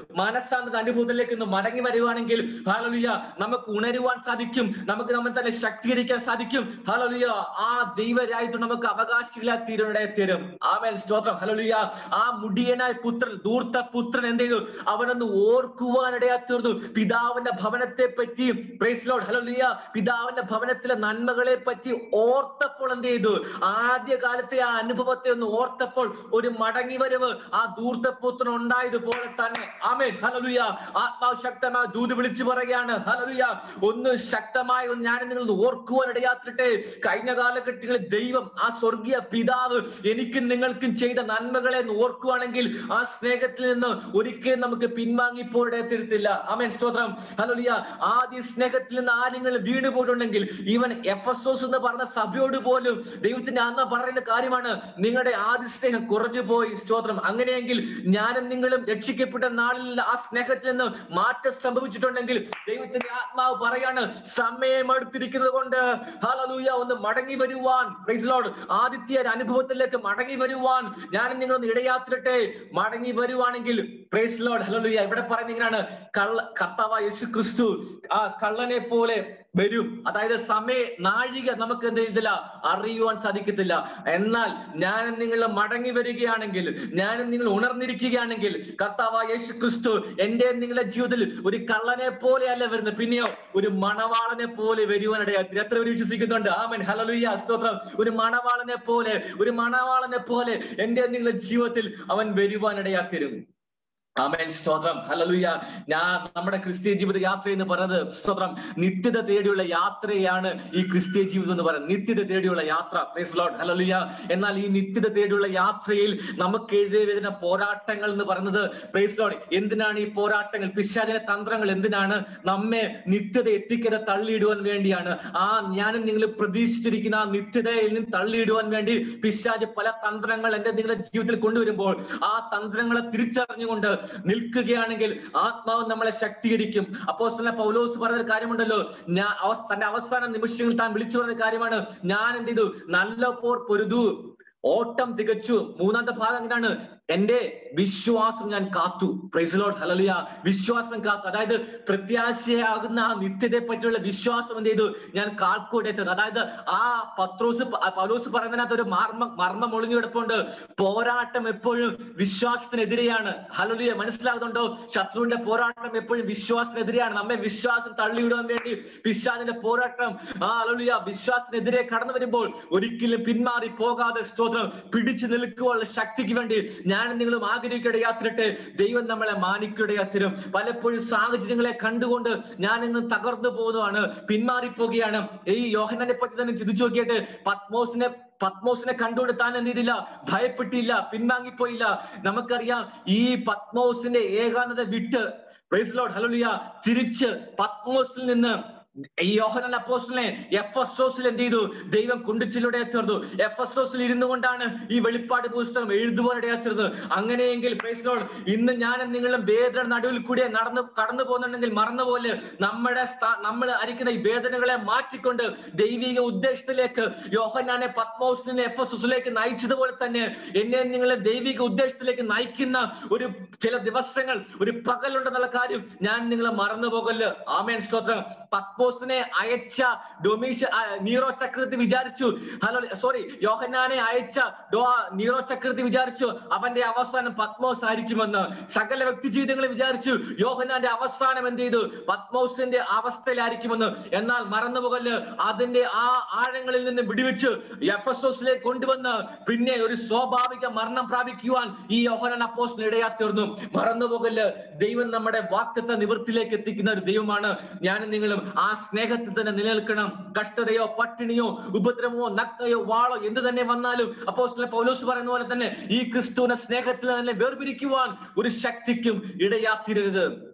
മനസ്സാന്തര അനുഭവത്തിലേക്ക് ഒന്ന് മടങ്ങി വരുവാണെങ്കിൽ ഹാലലുയ നമുക്ക് ഉണരുവാൻ സാധിക്കും നമുക്ക് നമ്മൾ തന്നെ ശക്തീകരിക്കാൻ സാധിക്കും ഹാലലുയ ആ ദൈവരായിട്ട് നമുക്ക് അവകാശികളെ തീരുടെ തീരും ആമേൻ സ്തോത്രം ഹലലുയ ആ മുടിയനായ പുത്രൻ ദൂർത്ത പുത്രൻ എന്ത് ചെയ്തു അവനൊന്ന് ഓർക്കുവാനിടയാ തീർന്നു പിതാവിന്റെ ഭവനത്തെ പറ്റി പ്രൈസ് ലോഡ് ഹലലുയ പിതാവിന്റെ ഭവനത്തിലെ നന്മകളെ പറ്റി ഓർത്തപ്പോൾ എന്ത് ചെയ്തു ആദ്യ കാലത്തെ ആ അനുഭവത്തെ ഒന്ന് ഓർത്തപ്പോൾ ഒരു മടങ്ങി വരവ് ആ ദൂർത്തപുത്രൻ ഉണ്ടായതുപോലെ തന്നെ ആമേൻ ഹലലുയ ആത്മാവ് ശക്തമായ ദൂത് വിളിച്ചു പറയുകയാണ് ഹലലുയ ഒന്ന് ശക്തമായി ഒന്ന് ഞാൻ നിങ്ങൾ ഓർക്കുവാൻ ഇടയാത്തിട്ടെ കഴിഞ്ഞ കാലഘട്ടങ്ങളിൽ ദൈവം ആ സ്വർഗീയ പിതാവ് എനിക്കും നിങ്ങൾക്കും ചെയ്ത നന്മകളെ ഒന്ന് ഓർക്കുവാണെങ്കിൽ ആ സ്നേഹത്തിൽ നിന്ന് ഒരിക്കലും നമുക്ക് പിൻവാങ്ങിപ്പോടെ തിരുത്തില്ല ആമേൻ സ്തോത്രം ഹലലുയ ആദ്യ സ്നേഹത്തിൽ നിന്ന് ആരെങ്കിലും വീണു പോയിട്ടുണ്ടെങ്കിൽ ഈവൻ എഫ് എസ് ഓസ് എന്ന് പറഞ്ഞ സഭയോട് പോലും ദൈവത്തിന്റെ അന്ന് പറയുന്ന കാര്യമാണ് നിങ്ങളുടെ ആദ്യ സ്നേഹം കുറഞ്ഞു പോയി സ്തോത്രം അങ്ങനെയെങ്കിൽ ഞാനും നിങ്ങളും രക്ഷിക്കപ്പെട്ട നാളിൽ ആ സ്നേഹത്തിൽ നിന്ന് മാറ്റം സംഭവിച്ചിട്ടുണ്ടെങ്കിൽ ദൈവത്തിന്റെ ആത്മാവ് പറയാണ് സമയം എടുത്തിരിക്കുന്നത് കൊണ്ട് ഹാലലൂയ ഒന്ന് മടങ്ങി വരുവാൻ പ്രൈസ് ലോർഡ് ആദിത്യ അനുഭവത്തിലേക്ക് മടങ്ങി വരുവാൻ ഞാനും നിങ്ങളൊന്ന് ഇടയാത്തിരട്ടെ മടങ്ങി വരുവാണെങ്കിൽ പ്രൈസ് ലോർഡ് ഹലലൂയ ഇവിടെ പറയുന്ന ഇങ്ങനെയാണ് കള്ള കർത്താവ് യേശു ക്രിസ്തു ആ കള്ളനെ പോലെ വരും അതായത് സമയ നാഴിക നമുക്ക് എന്ത് ചെയ്തില്ല അറിയുവാൻ സാധിക്കത്തില്ല എന്നാൽ ഞാനും നിങ്ങൾ മടങ്ങി വരികയാണെങ്കിൽ ഞാനും നിങ്ങൾ ഉണർന്നിരിക്കുകയാണെങ്കിൽ കർത്താവ് യേശു ക്രിസ്തു എന്റെ നിങ്ങളുടെ ജീവിതത്തിൽ ഒരു കള്ളനെ പോലെയല്ല വരുന്നത് പിന്നെയോ ഒരു മണവാളനെ പോലെ വരുവാനിടയാത്തി എത്ര പേര് വിശ്വസിക്കുന്നുണ്ട് ആമൻ ഹലലുയ്യ സ്തോത്രം ഒരു മണവാളനെ പോലെ ഒരു മണവാളനെ പോലെ എന്റെ നിങ്ങളുടെ ജീവിതത്തിൽ അവൻ വരുവാനിടയാത്തിരും ആമേൻ സ്തോത്രം ഹലലുയ ഞാൻ നമ്മുടെ ക്രിസ്തീയ ജീവിത യാത്ര എന്ന് പറയുന്നത് സ്തോത്രം നിത്യത തേടിയുള്ള യാത്രയാണ് ഈ ക്രിസ്തീയ ജീവിതം എന്ന് പറയുന്നത് നിത്യത തേടിയുള്ള യാത്ര പ്രൈസ് ലോഡ് ഹലലുയ എന്നാൽ ഈ നിത്യത തേടിയുള്ള യാത്രയിൽ നമുക്ക് എഴുതി വരുന്ന പോരാട്ടങ്ങൾ എന്ന് പറയുന്നത് പ്രൈസ് ലോഡ് എന്തിനാണ് ഈ പോരാട്ടങ്ങൾ പിശാചന തന്ത്രങ്ങൾ എന്തിനാണ് നമ്മെ നിത്യത എത്തിക്കത തള്ളിയിടുവാൻ വേണ്ടിയാണ് ആ ഞാനും നിങ്ങൾ പ്രതീക്ഷിച്ചിരിക്കുന്ന ആ നിത്യതയിൽ നിന്ന് തള്ളിയിടുവാൻ വേണ്ടി പിശാജ് പല തന്ത്രങ്ങൾ എന്റെ നിങ്ങളുടെ ജീവിതത്തിൽ കൊണ്ടുവരുമ്പോൾ ആ തന്ത്രങ്ങളെ തിരിച്ചറിഞ്ഞുകൊണ്ട് നിൽക്കുകയാണെങ്കിൽ ആത്മാവ് നമ്മളെ ശക്തീകരിക്കും അപ്പോ തന്നെ പൗലോസ് പറഞ്ഞ കാര്യമുണ്ടല്ലോ ഞാൻ അവസ് തന്റെ അവസാന നിമിഷങ്ങളിൽ താൻ വിളിച്ചു പറഞ്ഞ കാര്യമാണ് ഞാൻ എന്ത് ചെയ്തു നല്ല പോർ പൊരുതു ഓട്ടം തികച്ചു മൂന്നാമത്തെ ഭാഗം എങ്ങനെയാണ് എന്റെ വിശ്വാസം ഞാൻ കാത്തു പ്രൈസലോഡ് ഹലലിയ വിശ്വാസം കാത്തു അതായത് പ്രത്യാശയാകുന്ന ആ നിത്യതയെ പറ്റിയുള്ള വിശ്വാസം എന്ത് ചെയ്തു ഞാൻ കാൽക്കൂടെത്തത് അതായത് ആ പത്രോസ് പ- പൗലോസ് പറയുന്നതിനകത്ത് ഒരു മർമ്മം മർമ്മം ഒളിഞ്ഞു കിടപ്പുണ്ട് പോരാട്ടം എപ്പോഴും വിശ്വാസത്തിനെതിരെയാണ് ഹലലിയ മനസ്സിലാകുന്നുണ്ടോ ശത്രുവിന്റെ പോരാട്ടം എപ്പോഴും വിശ്വാസത്തിനെതിരെയാണ് നമ്മെ വിശ്വാസം തള്ളിവിടാൻ വേണ്ടി പിശാചിന്റെ പോരാട്ടം ആ ഹലലിയ വിശ്വാസത്തിനെതിരെ കടന്നു വരുമ്പോൾ ഒരിക്കലും പിന്മാറി പോകാതെ സ്തോത്രം പിടിച്ചു നിൽക്കുവാനുള്ള ശക്തിക്ക് വേണ്ടി ഞാൻ നിങ്ങളും ആഗ്രഹിക്കടയാത്തിരട്ടെ ദൈവം നമ്മളെ മാനിക്കടയാത്തിരും പലപ്പോഴും സാഹചര്യങ്ങളെ കണ്ടുകൊണ്ട് ഞാൻ ഇന്ന് തകർന്നു പോകുന്നതാണ് പിന്മാറിപ്പോവുകയാണ് ഈ യോഹനനെ പറ്റി തന്നെ ചിന്തിച്ചു നോക്കിയിട്ട് പത്മോസിനെ പത്മോസിനെ കണ്ടുകൊണ്ട് താൻ എന്ത് ചെയ്തില്ല ഭയപ്പെട്ടില്ല പിൻവാങ്ങിപ്പോയില്ല നമുക്കറിയാം ഈ പത്മോസിന്റെ ഏകാന്തത വിട്ട് പ്രൈസ് ലോഡ് ഹലോലിയ തിരിച്ച് പത്മോസിൽ നിന്ന് ഈ യോഹനൻ അപ്പോസ്റ്റലിനെ എഫ് എസ് ഓസിൽ എന്ത് ചെയ്തു ദൈവം കുണ്ടിച്ചിലൂടെ തീർന്നു എഫ് എസ് ഓസിൽ ഇരുന്നു കൊണ്ടാണ് ഈ വെളിപ്പാട് പുസ്തകം എഴുതുവാനിടയാ തീർന്നത് അങ്ങനെയെങ്കിൽ പ്രൈസ് ലോഡ് ഇന്ന് ഞാനും നിങ്ങളും വേദന നടുവിൽ കൂടെ നടന്നു കടന്നു പോകുന്നുണ്ടെങ്കിൽ മറന്നുപോലെ നമ്മുടെ സ്ഥാ- നമ്മൾ അരിക്കുന്ന ഈ വേദനകളെ മാറ്റിക്കൊണ്ട് ദൈവിക ഉദ്ദേശത്തിലേക്ക് യോഹനാനെ പത്മോസിനെ എഫ് എസ് എസിലേക്ക് നയിച്ചതുപോലെ തന്നെ എന്നെ നിങ്ങളെ ദൈവിക ഉദ്ദേശത്തിലേക്ക് നയിക്കുന്ന ഒരു ചില ദിവസങ്ങൾ ഒരു പകലുണ്ടെന്നുള്ള കാര്യം ഞാൻ നിങ്ങളെ മറന്നു പോകല്ല് ആമേൻ സ്തോത്രം പത്മോസിനെ അയച്ച ഡൊമീഷ ആ, നീറോ ചക്രവർത്തി വിചാരിച്ചു ഹലോ സോറി യോഹന്നാനെ അയച്ച ഡോ നീറോ ചക്രവർത്തി വിചാരിച്ചു അവന്റെ അവസാനം പത്മോസ് ആയിരിക്കുമെന്ന് സകല വ്യക്തി ജീവിതങ്ങളെ വിചാരിച്ചു യോഹന്നാന്റെ അവസാനം എന്ത് ചെയ്തു പത്മോസിന്റെ അവസ്ഥയിലായിരിക്കുമെന്ന് എന്നാൽ മറന്നുപോകല് അതിന്റെ ആ ആഴങ്ങളിൽ നിന്ന് വിടുവിച്ച് എഫ് എസ് എസിലേക്ക് കൊണ്ടുവന്ന് പിന്നെ ഒരു സ്വാഭാവിക മരണം പ്രാപിക്കുവാൻ ഈ യോഹനാൻ അപ്പോസിന് ഇടയാ തീർന്നു മറന്നുപോകല് ദൈവം നമ്മുടെ വാക്തത്വ നിവൃത്തിയിലേക്ക് എത്തിക്കുന്ന ഒരു ദൈവമാണ് ഞാനും നിങ്ങളും ആ സ്നേഹത്തിൽ തന്നെ നിലനിൽക്കണം കഷ്ടതയോ പട്ടിണിയോ ഉപദ്രവമോ നഗ്നയോ വാളോ എന്ത് തന്നെ വന്നാലും അപ്പോ പൗലോസ് പറയുന്ന പോലെ തന്നെ ഈ ക്രിസ്തുവിനെ സ്നേഹത്തിൽ തന്നെ വേർപിരിക്കുവാൻ ഒരു ശക്തിക്കും ഇടയാത്തിരരുത്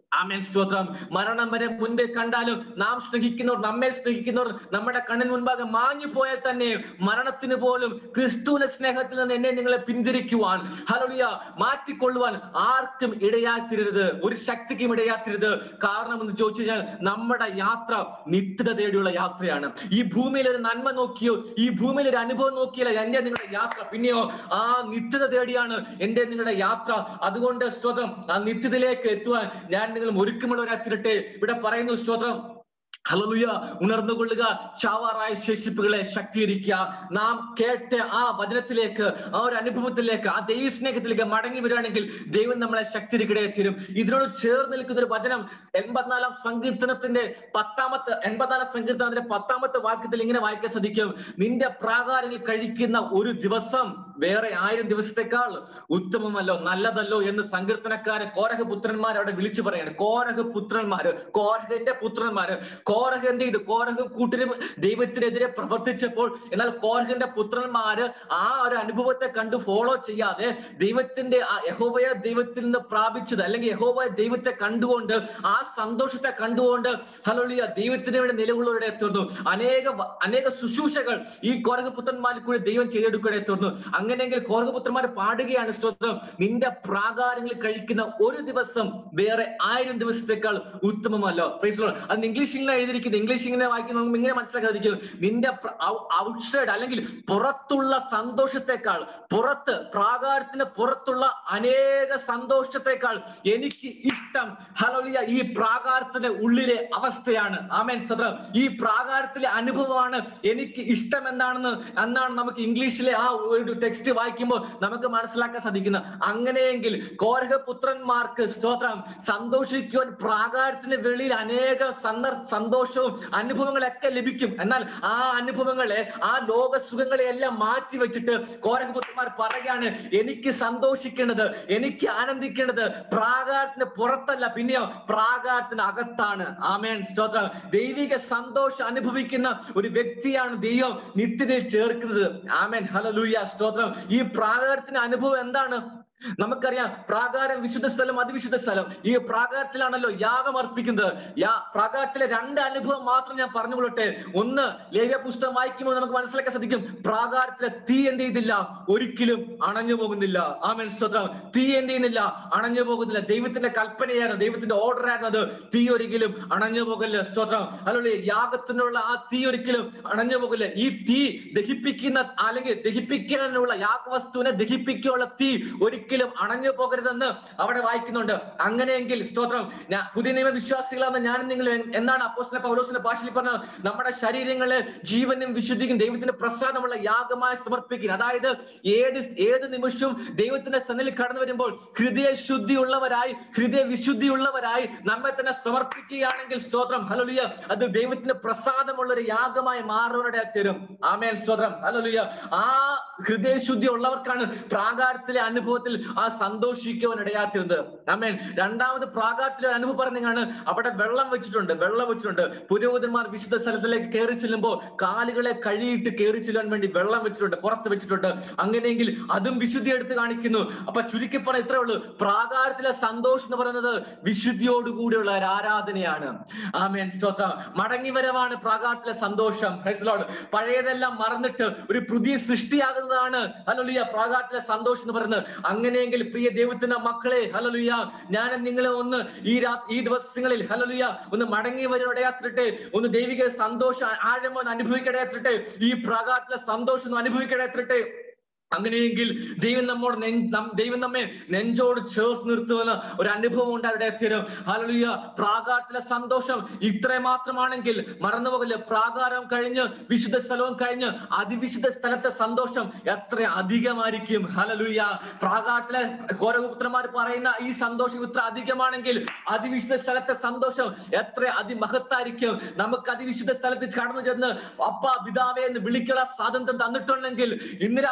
ആമേൻ സ്തോത്രം മരണം വരെ മുൻപേ കണ്ടാലും നാം സ്നേഹിക്കുന്നവർ നമ്മെ സ്നേഹിക്കുന്നവർ നമ്മുടെ കണ്ണിന് മുൻപാകെ മാഞ്ഞു പോയാൽ തന്നെ മരണത്തിന് പോലും ക്രിസ്തുവിന്റെ സ്നേഹത്തിൽ നിന്ന് എന്നെ നിങ്ങളെ പിന്തിരിക്കുവാൻ ഹലോളിയ മാറ്റിക്കൊള്ളുവാൻ ആർക്കും ഇടയാത്തിരരുത് ഒരു ശക്തിക്കും ഇടയാത്തിരരുത് കാരണം എന്ന് ചോദിച്ചു കഴിഞ്ഞാൽ നമ്മുടെ യാത്ര നിത്യത തേടിയുള്ള യാത്രയാണ് ഈ ഭൂമിയിൽ ഒരു നന്മ നോക്കിയോ ഈ ഭൂമിയിൽ ഒരു അനുഭവം നോക്കിയല്ല എന്റെ നിങ്ങളുടെ യാത്ര പിന്നെയോ ആ നിത്യത തേടിയാണ് എന്റെ നിങ്ങളുടെ യാത്ര അതുകൊണ്ട് സ്തോത്രം ആ നിത്യതയിലേക്ക് എത്തുവാൻ ഞാൻ നിങ്ങൾ ഒരുക്കമുള്ളവരാത്തിരട്ടെ ഇവിടെ പറയുന്നു സ്തോത്രം ഹലലുയ ഉണർന്നുകൊള്ളുക ചാവാറായ ശേഷിപ്പുകളെ ശക്തീകരിക്കുക നാം കേട്ട് ആ വചനത്തിലേക്ക് ആ ഒരു അനുഭവത്തിലേക്ക് ആ ദൈവ സ്നേഹത്തിലേക്ക് മടങ്ങി വരികയാണെങ്കിൽ ദൈവം നമ്മളെ ശക്തിരിക്കടെ തരും ഇതിനോട് ചേർന്ന് നിൽക്കുന്ന ഒരു വചനം എൺപത്തിനാലാം സങ്കീർത്തനത്തിന്റെ പത്താമത്തെ എൺപത്തിനാലാം സങ്കീർത്തനത്തിന്റെ പത്താമത്തെ വാക്യത്തിൽ ഇങ്ങനെ വായിക്കാൻ സാധിക്കും നിന്റെ പ്രാകാരങ്ങളിൽ കഴിക്കുന്ന ഒരു ദിവസം വേറെ ആയിരം ദിവസത്തെക്കാൾ ഉത്തമമല്ലോ നല്ലതല്ലോ എന്ന് സങ്കീർത്തനക്കാരെ കോരഹ പുത്രന്മാർ അവിടെ വിളിച്ചു പറയാണ് കോരഹ പുത്രന്മാര് കോരഹന്റെ പുത്രന്മാര് കോരഹ എന്ത് ചെയ്തു കോരഹും കൂട്ടരും ദൈവത്തിനെതിരെ പ്രവർത്തിച്ചപ്പോൾ എന്നാൽ കോരഹന്റെ പുത്രന്മാര് ആ ഒരു അനുഭവത്തെ കണ്ട് ഫോളോ ചെയ്യാതെ ദൈവത്തിന്റെ ആ യഹോവയ ദൈവത്തിൽ നിന്ന് പ്രാപിച്ചത് അല്ലെങ്കിൽ യഹോവയ ദൈവത്തെ കണ്ടുകൊണ്ട് ആ സന്തോഷത്തെ കണ്ടുകൊണ്ട് ഹലോളിയ ദൈവത്തിന് വേണ്ടി നിലകൊള്ളുവരുടെ എത്തുന്നു അനേക വ- അനേക ശുശ്രൂഷകൾ ഈ കോരകപുത്രന്മാരിൽ കൂടി ദൈവം ചെയ്തെടുക്കുകയുടെ എത്തുന്നു അങ്ങനെയെങ്കിൽ കോരകപുത്രന്മാർ പാടുകയാണ് സ്തോത്രം നിന്റെ പ്രാകാരങ്ങളിൽ കഴിക്കുന്ന ഒരു ദിവസം വേറെ ആയിരം ദിവസത്തേക്കാൾ ഉത്തമമല്ലോ Praise the Lord. അത് ഇംഗ്ലീഷിലാണ് എഴുതിയിരിക്കുന്നത് ഇംഗ്ലീഷ് ഇങ്ങനെ വായിക്കുന്ന നമുക്ക് ഇങ്ങനെ മനസ്സിലാക്കാൻ സാധിക്കും നിന്റെ ഔട്ട്സൈഡ് അല്ലെങ്കിൽ പുറത്തുള്ള സന്തോഷത്തെക്കാൾ പുറത്ത് പ്രാകാരത്തിന് പുറത്തുള്ള അനേക സന്തോഷത്തെക്കാൾ എനിക്ക് ഇഷ്ടം ഹലോലിയ ഈ പ്രാകാരത്തിന്റെ ഉള്ളിലെ അവസ്ഥയാണ് ആമേൻ സ്തോത്രം ഈ പ്രാകാരത്തിലെ അനുഭവമാണ് എനിക്ക് ഇഷ്ടം എന്താണെന്ന് എന്നാണ് നമുക്ക് ഇംഗ്ലീഷിലെ ആ ഒരു ടെക്സ്റ്റ് വായിക്കുമ്പോൾ നമുക്ക് മനസ്സിലാക്കാൻ സാധിക്കുന്നത് അങ്ങനെയെങ്കിൽ കോരഹപുത്രന്മാർക്ക് സ്തോത്രം സന്തോഷിക്കുവാൻ പ്രാകാരത്തിന് വെളിയിൽ അനേക സന്ദർ സന്തോഷവും അനുഭവങ്ങളൊക്കെ ലഭിക്കും എന്നാൽ ആ അനുഭവങ്ങളെ ആ ലോക സുഖങ്ങളെ എല്ലാം മാറ്റി വെച്ചിട്ട് കോരകപുത്രന്മാർ പറയുകയാണ് എനിക്ക് സന്തോഷിക്കേണ്ടത് എനിക്ക് ആനന്ദിക്കേണ്ടത് പ്രാകാരത്തിന് പുറത്തല്ല പിന്നെയോ പ്രാകാരത്തിന് അകത്താണ് ആമേൻ സ്തോത്രം ദൈവിക സന്തോഷം അനുഭവിക്കുന്ന ഒരു വ്യക്തിയാണ് ദൈവം നിത്യതയിൽ ചേർക്കുന്നത് ആമേൻ ഹലലൂയ സ്തോത്രം ഈ പ്രാകാരത്തിന്റെ അനുഭവം എന്താണ് നമുക്കറിയാം പ്രാകാരം വിശുദ്ധ സ്ഥലം അതിവിശുദ്ധ സ്ഥലം ഈ പ്രാകാരത്തിലാണല്ലോ യാഗം അർപ്പിക്കുന്നത് യാ പ്രാകാരത്തിലെ രണ്ട് അനുഭവം മാത്രം ഞാൻ പറഞ്ഞുകൊള്ളട്ടെ ഒന്ന് ലേവ്യ പുസ്തകം വായിക്കുമ്പോൾ നമുക്ക് മനസ്സിലാക്കാൻ സാധിക്കും പ്രാകാരത്തിലെ തീ എന്ത് ചെയ്തില്ല ഒരിക്കലും അണഞ്ഞു പോകുന്നില്ല ആമേൻ സ്തോത്രം തീ എന്ത് ചെയ്യുന്നില്ല അണഞ്ഞു പോകുന്നില്ല ദൈവത്തിന്റെ കൽപ്പനയായിരുന്നു ദൈവത്തിന്റെ ഓർഡർ ആയിരുന്നു അത് തീ ഒരിക്കലും അണഞ്ഞു പോകല്ല സ്തോത്രം അതുകൊണ്ട് യാഗത്തിനുള്ള ആ തീ ഒരിക്കലും അണഞ്ഞു പോകില്ല ഈ തീ ദഹിപ്പിക്കുന്ന അല്ലെങ്കിൽ ദഹിപ്പിക്കാനുള്ള യാഗവസ്തുവിനെ ദഹിപ്പിക്കാനുള്ള തീ ഒരിക്കലും അണഞ്ഞു പോകരുതെന്ന് അവിടെ വായിക്കുന്നുണ്ട് അങ്ങനെയെങ്കിൽ സ്തോത്രം ഞാൻ പുതിയ നിയമ വിശ്വാസികളാണ് ഞാൻ നിങ്ങൾ എന്താണ് അപ്പോസ്തല പൗലോസിന്റെ ഭാഷയിൽ പറഞ്ഞത് നമ്മുടെ ശരീരങ്ങളെ ജീവനും വിശുദ്ധിക്കും ദൈവത്തിന്റെ പ്രസാദമുള്ള യാഗമായി സമർപ്പിക്കുക അതായത് ഏത് ഏത് നിമിഷവും ദൈവത്തിന്റെ സന്നിൽ കടന്നു വരുമ്പോൾ ഹൃദയ ശുദ്ധിയുള്ളവരായി ഹൃദയ വിശുദ്ധിയുള്ളവരായി നമ്മെ തന്നെ സമർപ്പിക്കുകയാണെങ്കിൽ സ്തോത്രം ഹലലുയ അത് ദൈവത്തിന് പ്രസാദമുള്ള ഒരു യാഗമായി മാറുന്നവരുടെ തരും ആമേൻ സ്തോത്രം ഹലലുയ ആ ഹൃദയശുദ്ധി ഉള്ളവർക്കാണ് പ്രാകാരത്തിലെ അനുഭവത്തിൽ ആ സന്തോഷിക്കുവാൻ ഇടയാത്തിരുന്നത് ആമേൻ രണ്ടാമത് പ്രാകാരത്തിലെ ഒരു അനുഭവം പറഞ്ഞാണ് അവിടെ വെള്ളം വെച്ചിട്ടുണ്ട് വെള്ളം വെച്ചിട്ടുണ്ട് പുരോഹിതന്മാർ വിശുദ്ധ സ്ഥലത്തിലേക്ക് കയറി ചെല്ലുമ്പോൾ കാലുകളെ കഴുകിയിട്ട് കയറി ചെല്ലാൻ വേണ്ടി വെള്ളം വെച്ചിട്ടുണ്ട് പുറത്ത് വെച്ചിട്ടുണ്ട് അങ്ങനെയെങ്കിൽ അതും വിശുദ്ധി എടുത്ത് കാണിക്കുന്നു അപ്പൊ ചുരുക്കി പറഞ്ഞ ഇത്രേ ഉള്ളൂ പ്രാകാരത്തിലെ സന്തോഷം എന്ന് പറയുന്നത് വിശുദ്ധിയോടുകൂടിയുള്ള ഒരു ആരാധനയാണ് ആമേൻ സ്തോത്രം മടങ്ങി വരവാണ് പ്രാകാരത്തിലെ സന്തോഷം Praise the Lord. പഴയതെല്ലാം മറന്നിട്ട് ഒരു പുതിയ സൃഷ്ടിയാകുന്നതാണ് ഹലോലിയ പ്രാകാരത്തിലെ സന്തോഷം എന്ന് പറയുന്നത് അങ്ങനെയെങ്കിൽ പ്രിയ ദൈവത്തിന്റെ മക്കളെ ഹലോലിയ ഞാൻ നിങ്ങളെ ഒന്ന് ഈ രാ ഈ ദിവസങ്ങളിൽ ഹലോലിയ ഒന്ന് മടങ്ങി വരവിടയാത്തിട്ടെ ഒന്ന് ദൈവിക സന്തോഷം ആഴമോ ഒന്ന് അനുഭവിക്കടയാത്തിട്ടെ ഈ പ്രാകാരത്തിലെ സന്തോഷം ഒന്ന് അനുഭവിക്കടയാത്തിട്ടെ അങ്ങനെയെങ്കിൽ ദൈവം നമ്മോട് നെഞ്ച് നം- ദൈവം നമ്മെ നെഞ്ചോട് ചേർത്ത് നിർത്തുമെന്ന് ഒരു അനുഭവം ഉണ്ട് അവിടെ എത്തിയത് ഹലലുയ പ്രാകാരത്തിലെ സന്തോഷം ഇത്ര മാത്രമാണെങ്കിൽ മറന്നുപോകല്ലേ പ്രാകാരം കഴിഞ്ഞ് വിശുദ്ധ സ്ഥലവും കഴിഞ്ഞ് അതിവിശുദ്ധ സ്ഥലത്തെ സന്തോഷം എത്ര അധികമായിരിക്കും ഹലലുയ പ്രാകാരത്തിലെ ഘോരപുത്രന്മാർ പറയുന്ന ഈ സന്തോഷം ഇത്ര അധികമാണെങ്കിൽ അതിവിശുദ്ധ സ്ഥലത്തെ സന്തോഷം എത്ര അതിമഹത്തായിരിക്കും നമുക്ക് അതിവിശുദ്ധ സ്ഥലത്ത് കടന്നു ചെന്ന് അപ്പ പിതാവേ എന്ന് വിളിക്കുന്ന സ്വാതന്ത്ര്യം തന്നിട്ടുണ്ടെങ്കിൽ ഇന്ന് രാത്രിക്കാലം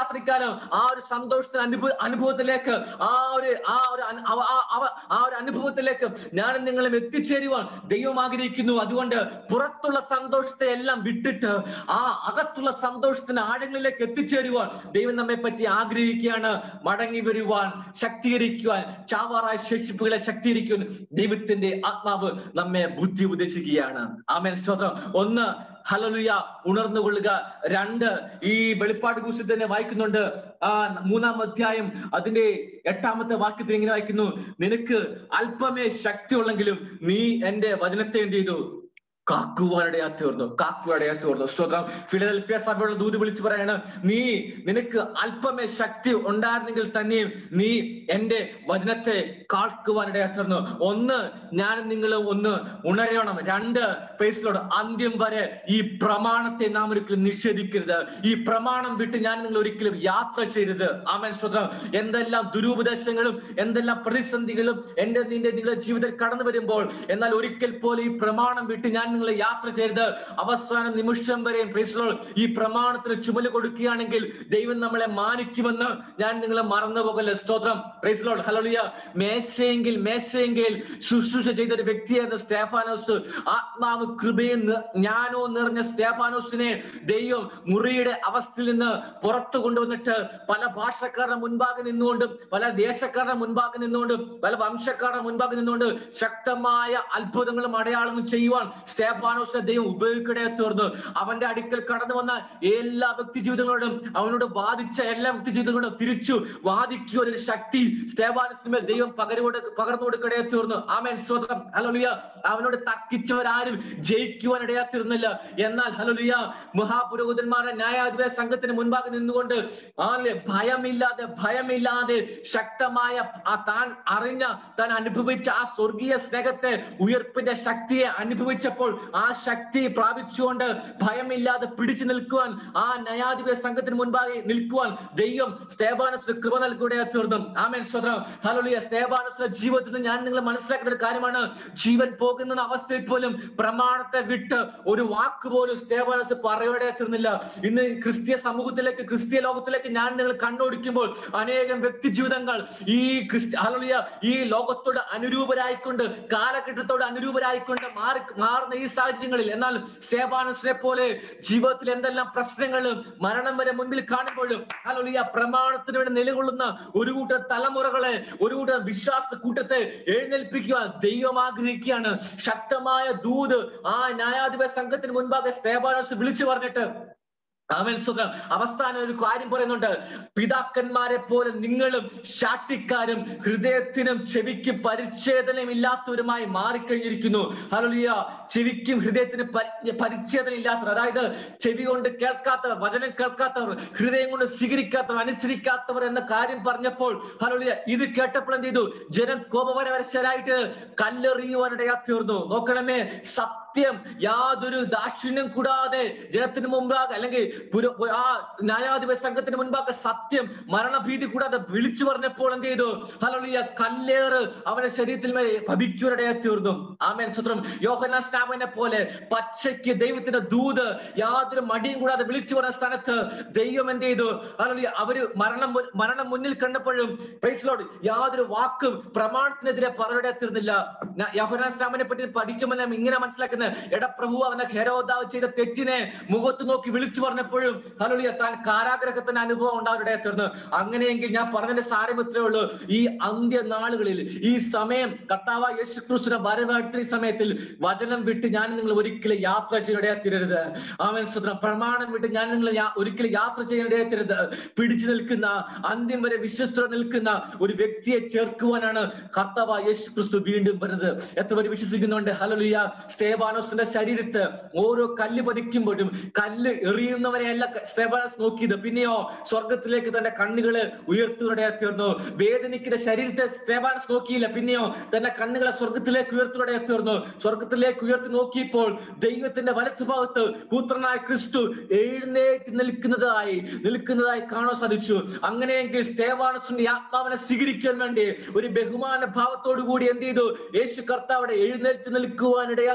അവസാനം ആ ഒരു സന്തോഷത്തിന് അനുഭവ അനുഭവത്തിലേക്ക് ആ ഒരു ആ ഒരു അന- അവ- ആ- അവ- ആ ഒരു അനുഭവത്തിലേക്ക് ഞാനും നിങ്ങളും എത്തിച്ചേരുവാൻ ദൈവം ആഗ്രഹിക്കുന്നു അതുകൊണ്ട് പുറത്തുള്ള സന്തോഷത്തെ എല്ലാം വിട്ടിട്ട് ആ അകത്തുള്ള സന്തോഷത്തിന് ആഴങ്ങളിലേക്ക് എത്തിച്ചേരുവാൻ ദൈവം നമ്മെ പറ്റി ആഗ്രഹിക്കുകയാണ് മടങ്ങി വരുവാൻ ശക്തീകരിക്കുവാൻ ചാവാറായ ശേഷിപ്പുകളെ ശക്തീകരിക്കുവാൻ ദൈവത്തിന്റെ ആത്മാവ് നമ്മെ ബുദ്ധി ഉപദേശിക്കുകയാണ് ആമേൻ സ്തോത്രം ഒന്ന് ഹലലുയ ഉണർന്നുകൊള്ളുക രണ്ട് ഈ വെളിപ്പാട് പുസ്തകത്തിൽ തന്നെ വായിക്കുന്നുണ്ട് ആ മൂന്നാം അധ്യായം അതിന്റെ എട്ടാമത്തെ വാക്യത്തിൽ ഇങ്ങനെ വായിക്കുന്നു നിനക്ക് അല്പമേ ശക്തി ഉള്ളെങ്കിലും നീ എന്റെ വചനത്തെ എന്ത് ചെയ്തു കാക്കുവാനിടയാ തീർന്നു കാക്കുവാനിടയാ തീർന്നു സ്തോത്രം ഫിലദൽഫിയ സഭയുടെ ദൂത് വിളിച്ചു പറയാണ് നീ നിനക്ക് അല്പമേ ശക്തി ഉണ്ടായിരുന്നെങ്കിൽ തന്നെയും നീ എന്റെ വചനത്തെ കാക്കുവാനിടയാ തീർന്നു ഒന്ന് ഞാൻ നിങ്ങൾ ഒന്ന് ഉണരണം രണ്ട് പേസിലോട് അന്ത്യം വരെ ഈ പ്രമാണത്തെ നാം ഒരിക്കലും നിഷേധിക്കരുത് ഈ പ്രമാണം വിട്ട് ഞാൻ നിങ്ങൾ ഒരിക്കലും യാത്ര ചെയ്യരുത് ആമേൻ സ്തോത്രം എന്തെല്ലാം ദുരുപദേശങ്ങളും എന്തെല്ലാം പ്രതിസന്ധികളും എന്റെ നിന്റെ നിങ്ങളുടെ ജീവിതത്തിൽ കടന്നു വരുമ്പോൾ എന്നാൽ ഒരിക്കൽ പോലും ഈ പ്രമാണം വിട്ട് ഞാൻ നിങ്ങളെ യാത്ര ചെയ്യരുത് അവസാന നിമിഷം വരെയും പ്രൈസ്ലോൾ ഈ പ്രമാണത്തിന് ചുമല് കൊടുക്കുകയാണെങ്കിൽ ദൈവം നമ്മളെ മാനിക്കുമെന്ന് ഞാൻ നിങ്ങളെ മറന്നു പോകല്ലേ സ്തോത്രം പ്രൈസ്ലോൾ ഹലോളിയ മേശയെങ്കിൽ മേശയെങ്കിൽ ശുശ്രൂഷ ചെയ്ത ഒരു വ്യക്തിയായിരുന്ന സ്റ്റേഫാനോസ് ആത്മാവ് കൃപയും നി- ജ്ഞാനവും നിറഞ്ഞ സ്റ്റേഫാനോസിനെ ദൈവം മുറിയുടെ അവസ്ഥയിൽ നിന്ന് പുറത്തു കൊണ്ടുവന്നിട്ട് പല ഭാഷക്കാരുടെ മുൻപാകെ നിന്നുകൊണ്ടും പല ദേശക്കാരുടെ മുൻപാകെ നിന്നുകൊണ്ടും പല വംശക്കാരുടെ മുൻപാകെ നിന്നുകൊണ്ട് ശക്തമായ അത്ഭുതങ്ങളും അടയാളങ്ങളും ചെയ്യുവാൻ സ്റ്റേഫാനോസിനെ ദൈവം ഉപയോഗിക്കടയെ തീർന്നു അവന്റെ അടുക്കൽ കടന്നു വന്ന എല്ലാ വ്യക്തി ജീവിതങ്ങളോടും അവനോട് വാദിച്ച എല്ലാ വ്യക്തി ജീവിതങ്ങളോടും തിരിച്ചു വാദിക്കുവാൻ ഒരു ശക്തി സ്റ്റേഫാനോസിന് മേൽ ദൈവം പകരുകൊട പകർന്നു കൊടുക്കടയെ തീർന്നു ആമേൻ സ്തോത്രം ഹലോലിയ അവനോട് തർക്കിച്ചവരാരും ജയിക്കുവാൻ ഇടയാ തീർന്നില്ല എന്നാൽ ഹലോലിയ മഹാപുരോഹിതന്മാരുടെ ന്യായാധിപ സംഘത്തിന് മുൻപാകെ നിന്നുകൊണ്ട് ആലെ ഭയമില്ലാതെ ഭയമില്ലാതെ ശക്തമായ ആ താൻ അറിഞ്ഞ താൻ അനുഭവിച്ച ആ സ്വർഗീയ സ്നേഹത്തെ ഉയർപ്പിന്റെ ശക്തിയെ അനുഭവിച്ചപ്പോൾ ആ ശക്തി പ്രാപിച്ചുകൊണ്ട് ഭയമില്ലാതെ പിടിച്ചു നിൽക്കുവാൻ ആ ന്യായാധിപ സംഘത്തിന് മുൻപാകെ നിൽക്കുവാൻ ദൈവം സ്തേബാനസിന് കൃപ നൽകുകയെ തീർന്നു ആമേൻ സ്വതം ഹലോലിയ സ്തേബാനസിന്റെ ജീവിതത്തിൽ ഞാൻ നിങ്ങൾ മനസ്സിലാക്കേണ്ട ഒരു കാര്യമാണ് ജീവൻ പോകുന്ന അവസ്ഥയിൽ പോലും പ്രമാണത്തെ വിട്ട് ഒരു വാക്ക് പോലും സ്തേബാനസ് പറയുകയെ തീർന്നില്ല ഇന്ന് ക്രിസ്തീയ സമൂഹത്തിലേക്ക് ക്രിസ്തീയ ലോകത്തിലേക്ക് ഞാൻ നിങ്ങൾ കണ്ണോടിക്കുമ്പോൾ അനേകം വ്യക്തി ജീവിതങ്ങൾ ഈ ക്രിസ്ത്യ ഹലോലിയ ഈ ലോകത്തോട് അനുരൂപരായിക്കൊണ്ട് കാലഘട്ടത്തോട് അനുരൂപരായിക്കൊണ്ട് മാറി മാറുന്ന ഈ സാഹചര്യങ്ങളിൽ എന്നാൽ സേവാനസിനെ പോലെ ജീവിതത്തിൽ എന്തെല്ലാം പ്രശ്നങ്ങളും മരണം വരെ മുൻപിൽ കാണുമ്പോഴും ഹലോലിയ പ്രമാണത്തിന് വേണ്ടി നിലകൊള്ളുന്ന ഒരു കൂട്ടം തലമുറകളെ ഒരു കൂട്ടം വിശ്വാസ കൂട്ടത്തെ എഴുന്നേൽപ്പിക്കുവാൻ ദൈവം ആഗ്രഹിക്കുകയാണ് ശക്തമായ ദൂത് ആ ന്യായാധിപ സംഘത്തിന് മുൻപാകെ സ്തേബാനോസ് വിളിച്ചു പറഞ്ഞിട്ട് ആമേൻ സുഖം അവസാനം ഒരു കാര്യം പറയുന്നുണ്ട് പിതാക്കന്മാരെ പോലെ നിങ്ങളും ശാട്ടിക്കാരും ഹൃദയത്തിനും ചെവിക്കും പരിച്ഛേദനം ഇല്ലാത്തവരുമായി മാറിക്കഴിഞ്ഞിരിക്കുന്നു ഹലോലിയ ചെവിക്കും ഹൃദയത്തിനും പരി- പരിച്ഛേദന ഇല്ലാത്തവർ അതായത് ചെവി കൊണ്ട് കേൾക്കാത്തവർ വചനം കേൾക്കാത്തവർ ഹൃദയം കൊണ്ട് സ്വീകരിക്കാത്തവർ അനുസരിക്കാത്തവർ എന്ന കാര്യം പറഞ്ഞപ്പോൾ ഹലോലിയ ഇത് കേട്ടപ്പോൾ എന്ത് ചെയ്തു ജനം കോപപരവശരായിട്ട് കല്ലെറിയുവാനിടയാ തീർന്നു നോക്കണമേ സത്യം യാതൊരു ദാക്ഷിണ്യം കൂടാതെ ജനത്തിന് മുമ്പാകെ അല്ലെങ്കിൽ പുര പു- ആ ന്യായാധിപ സംഘത്തിന് മുൻപാകെ സത്യം മരണഭീതി കൂടാതെ വിളിച്ചു പറഞ്ഞപ്പോൾ എന്ത് ചെയ്തു ഹലോലിയ കല്ലേറ് അവന്റെ ശരീരത്തിൽ മേൽ ഭവിക്കുവാനിടയാ തീർന്നു ആമേൻ സുത്രം യോഹന സ്നാപനെ പോലെ പച്ചയ്ക്ക് ദൈവത്തിന്റെ ദൂത് യാതൊരു മടിയും കൂടാതെ വിളിച്ചു പറഞ്ഞ സ്ഥാനത്ത് ദൈവം എന്ത് ചെയ്തു ഹലോലിയ അവര് മരണം മു- മരണം മുന്നിൽ കണ്ടപ്പോഴും പ്രൈസ്ലോഡ് യാതൊരു വാക്കും പ്രമാണത്തിനെതിരെ പറയുടെ തീർന്നില്ല യോഹന സ്നാമനെ പറ്റി പഠിക്കുമ്പോൾ നാം ഇങ്ങനെ മനസ്സിലാക്കുന്നത് എടാ പ്രഭു അവനെ ഹെരോദാവ് ചെയ്ത തെറ്റിനെ മുഖത്ത് നോക്കി വിളിച്ചു പറഞ്ഞപ്പോഴും ഹലോലിയ താൻ കാരാഗ്രഹത്തിന്റെ അനുഭവം ഉണ്ടാവരുടെ തീർന്നു അങ്ങനെയെങ്കിൽ ഞാൻ പറഞ്ഞതിന്റെ സാരം ഇത്രേ ഉള്ളൂ ഈ അന്ത്യ നാളുകളിൽ ഈ സമയം കർത്താവ് യേശു ക്രിസ്തുവിനെ വരവേർത്തി സമയത്തിൽ വചനം വിട്ട് ഞാൻ നിങ്ങൾ ഒരിക്കലും യാത്ര ചെയ്യടേ തീരരുത് ആമൻ സുദ്രം പ്രമാണം വിട്ട് ഞാൻ നിങ്ങൾ ഒരിക്കലും യാത്ര ചെയ്യടേ തീരരുത് പിടിച്ചു നിൽക്കുന്ന അന്ത്യം വരെ വിശ്വസ്ത നിൽക്കുന്ന ഒരു വ്യക്തിയെ ചേർക്കുവാനാണ് കർത്താവ് യേശു ക്രിസ്തു വീണ്ടും വരുന്നത് എത്ര പേര് വിശ്വസിക്കുന്നുണ്ട് ഹലലുയ സ്റ്റേബാനോസിന്റെ ശരീരത്ത് ഓരോ കല്ല് പതിക്കുമ്പോഴും കല്ല് എറിയുന്നവരെയല്ല സ്റ്റേബാനോസ് നോക്കിയത് പിന്നെയോ സ്വർഗത്തിലേക്ക് തന്റെ കണ്ണുകള് ഉയർത്തുകടയാ തീർന്നു വേദനിക്കുന്ന ശരീരത്തെ സ്റ്റേബാനോസ് നോക്കിയില്ല പിന്നെയോ തന്റെ കണ്ണുകളെ സ്വർഗത്തിലേക്ക് ഉയർത്തുകടയാ തീർന്നു സ്വർഗത്തിലേക്ക് ഉയർത്തി നോക്കിയപ്പോൾ ദൈവത്തിന്റെ വലത്തുഭാഗത്ത് പുത്രനായ ക്രിസ്തു എഴുന്നേറ്റ് നിൽക്കുന്നതായി നിൽക്കുന്നതായി കാണാൻ സാധിച്ചു അങ്ങനെയെങ്കിൽ സ്റ്റേവാനസിന്റെ ആത്മാവിനെ സ്വീകരിക്കാൻ വേണ്ടി ഒരു ബഹുമാന ഭാവത്തോടു കൂടി എന്ത് ചെയ്തു യേശു കർത്താവിടെ എഴുന്നേറ്റ് നിൽക്കുവാൻ ഇടയാ തീർന്നു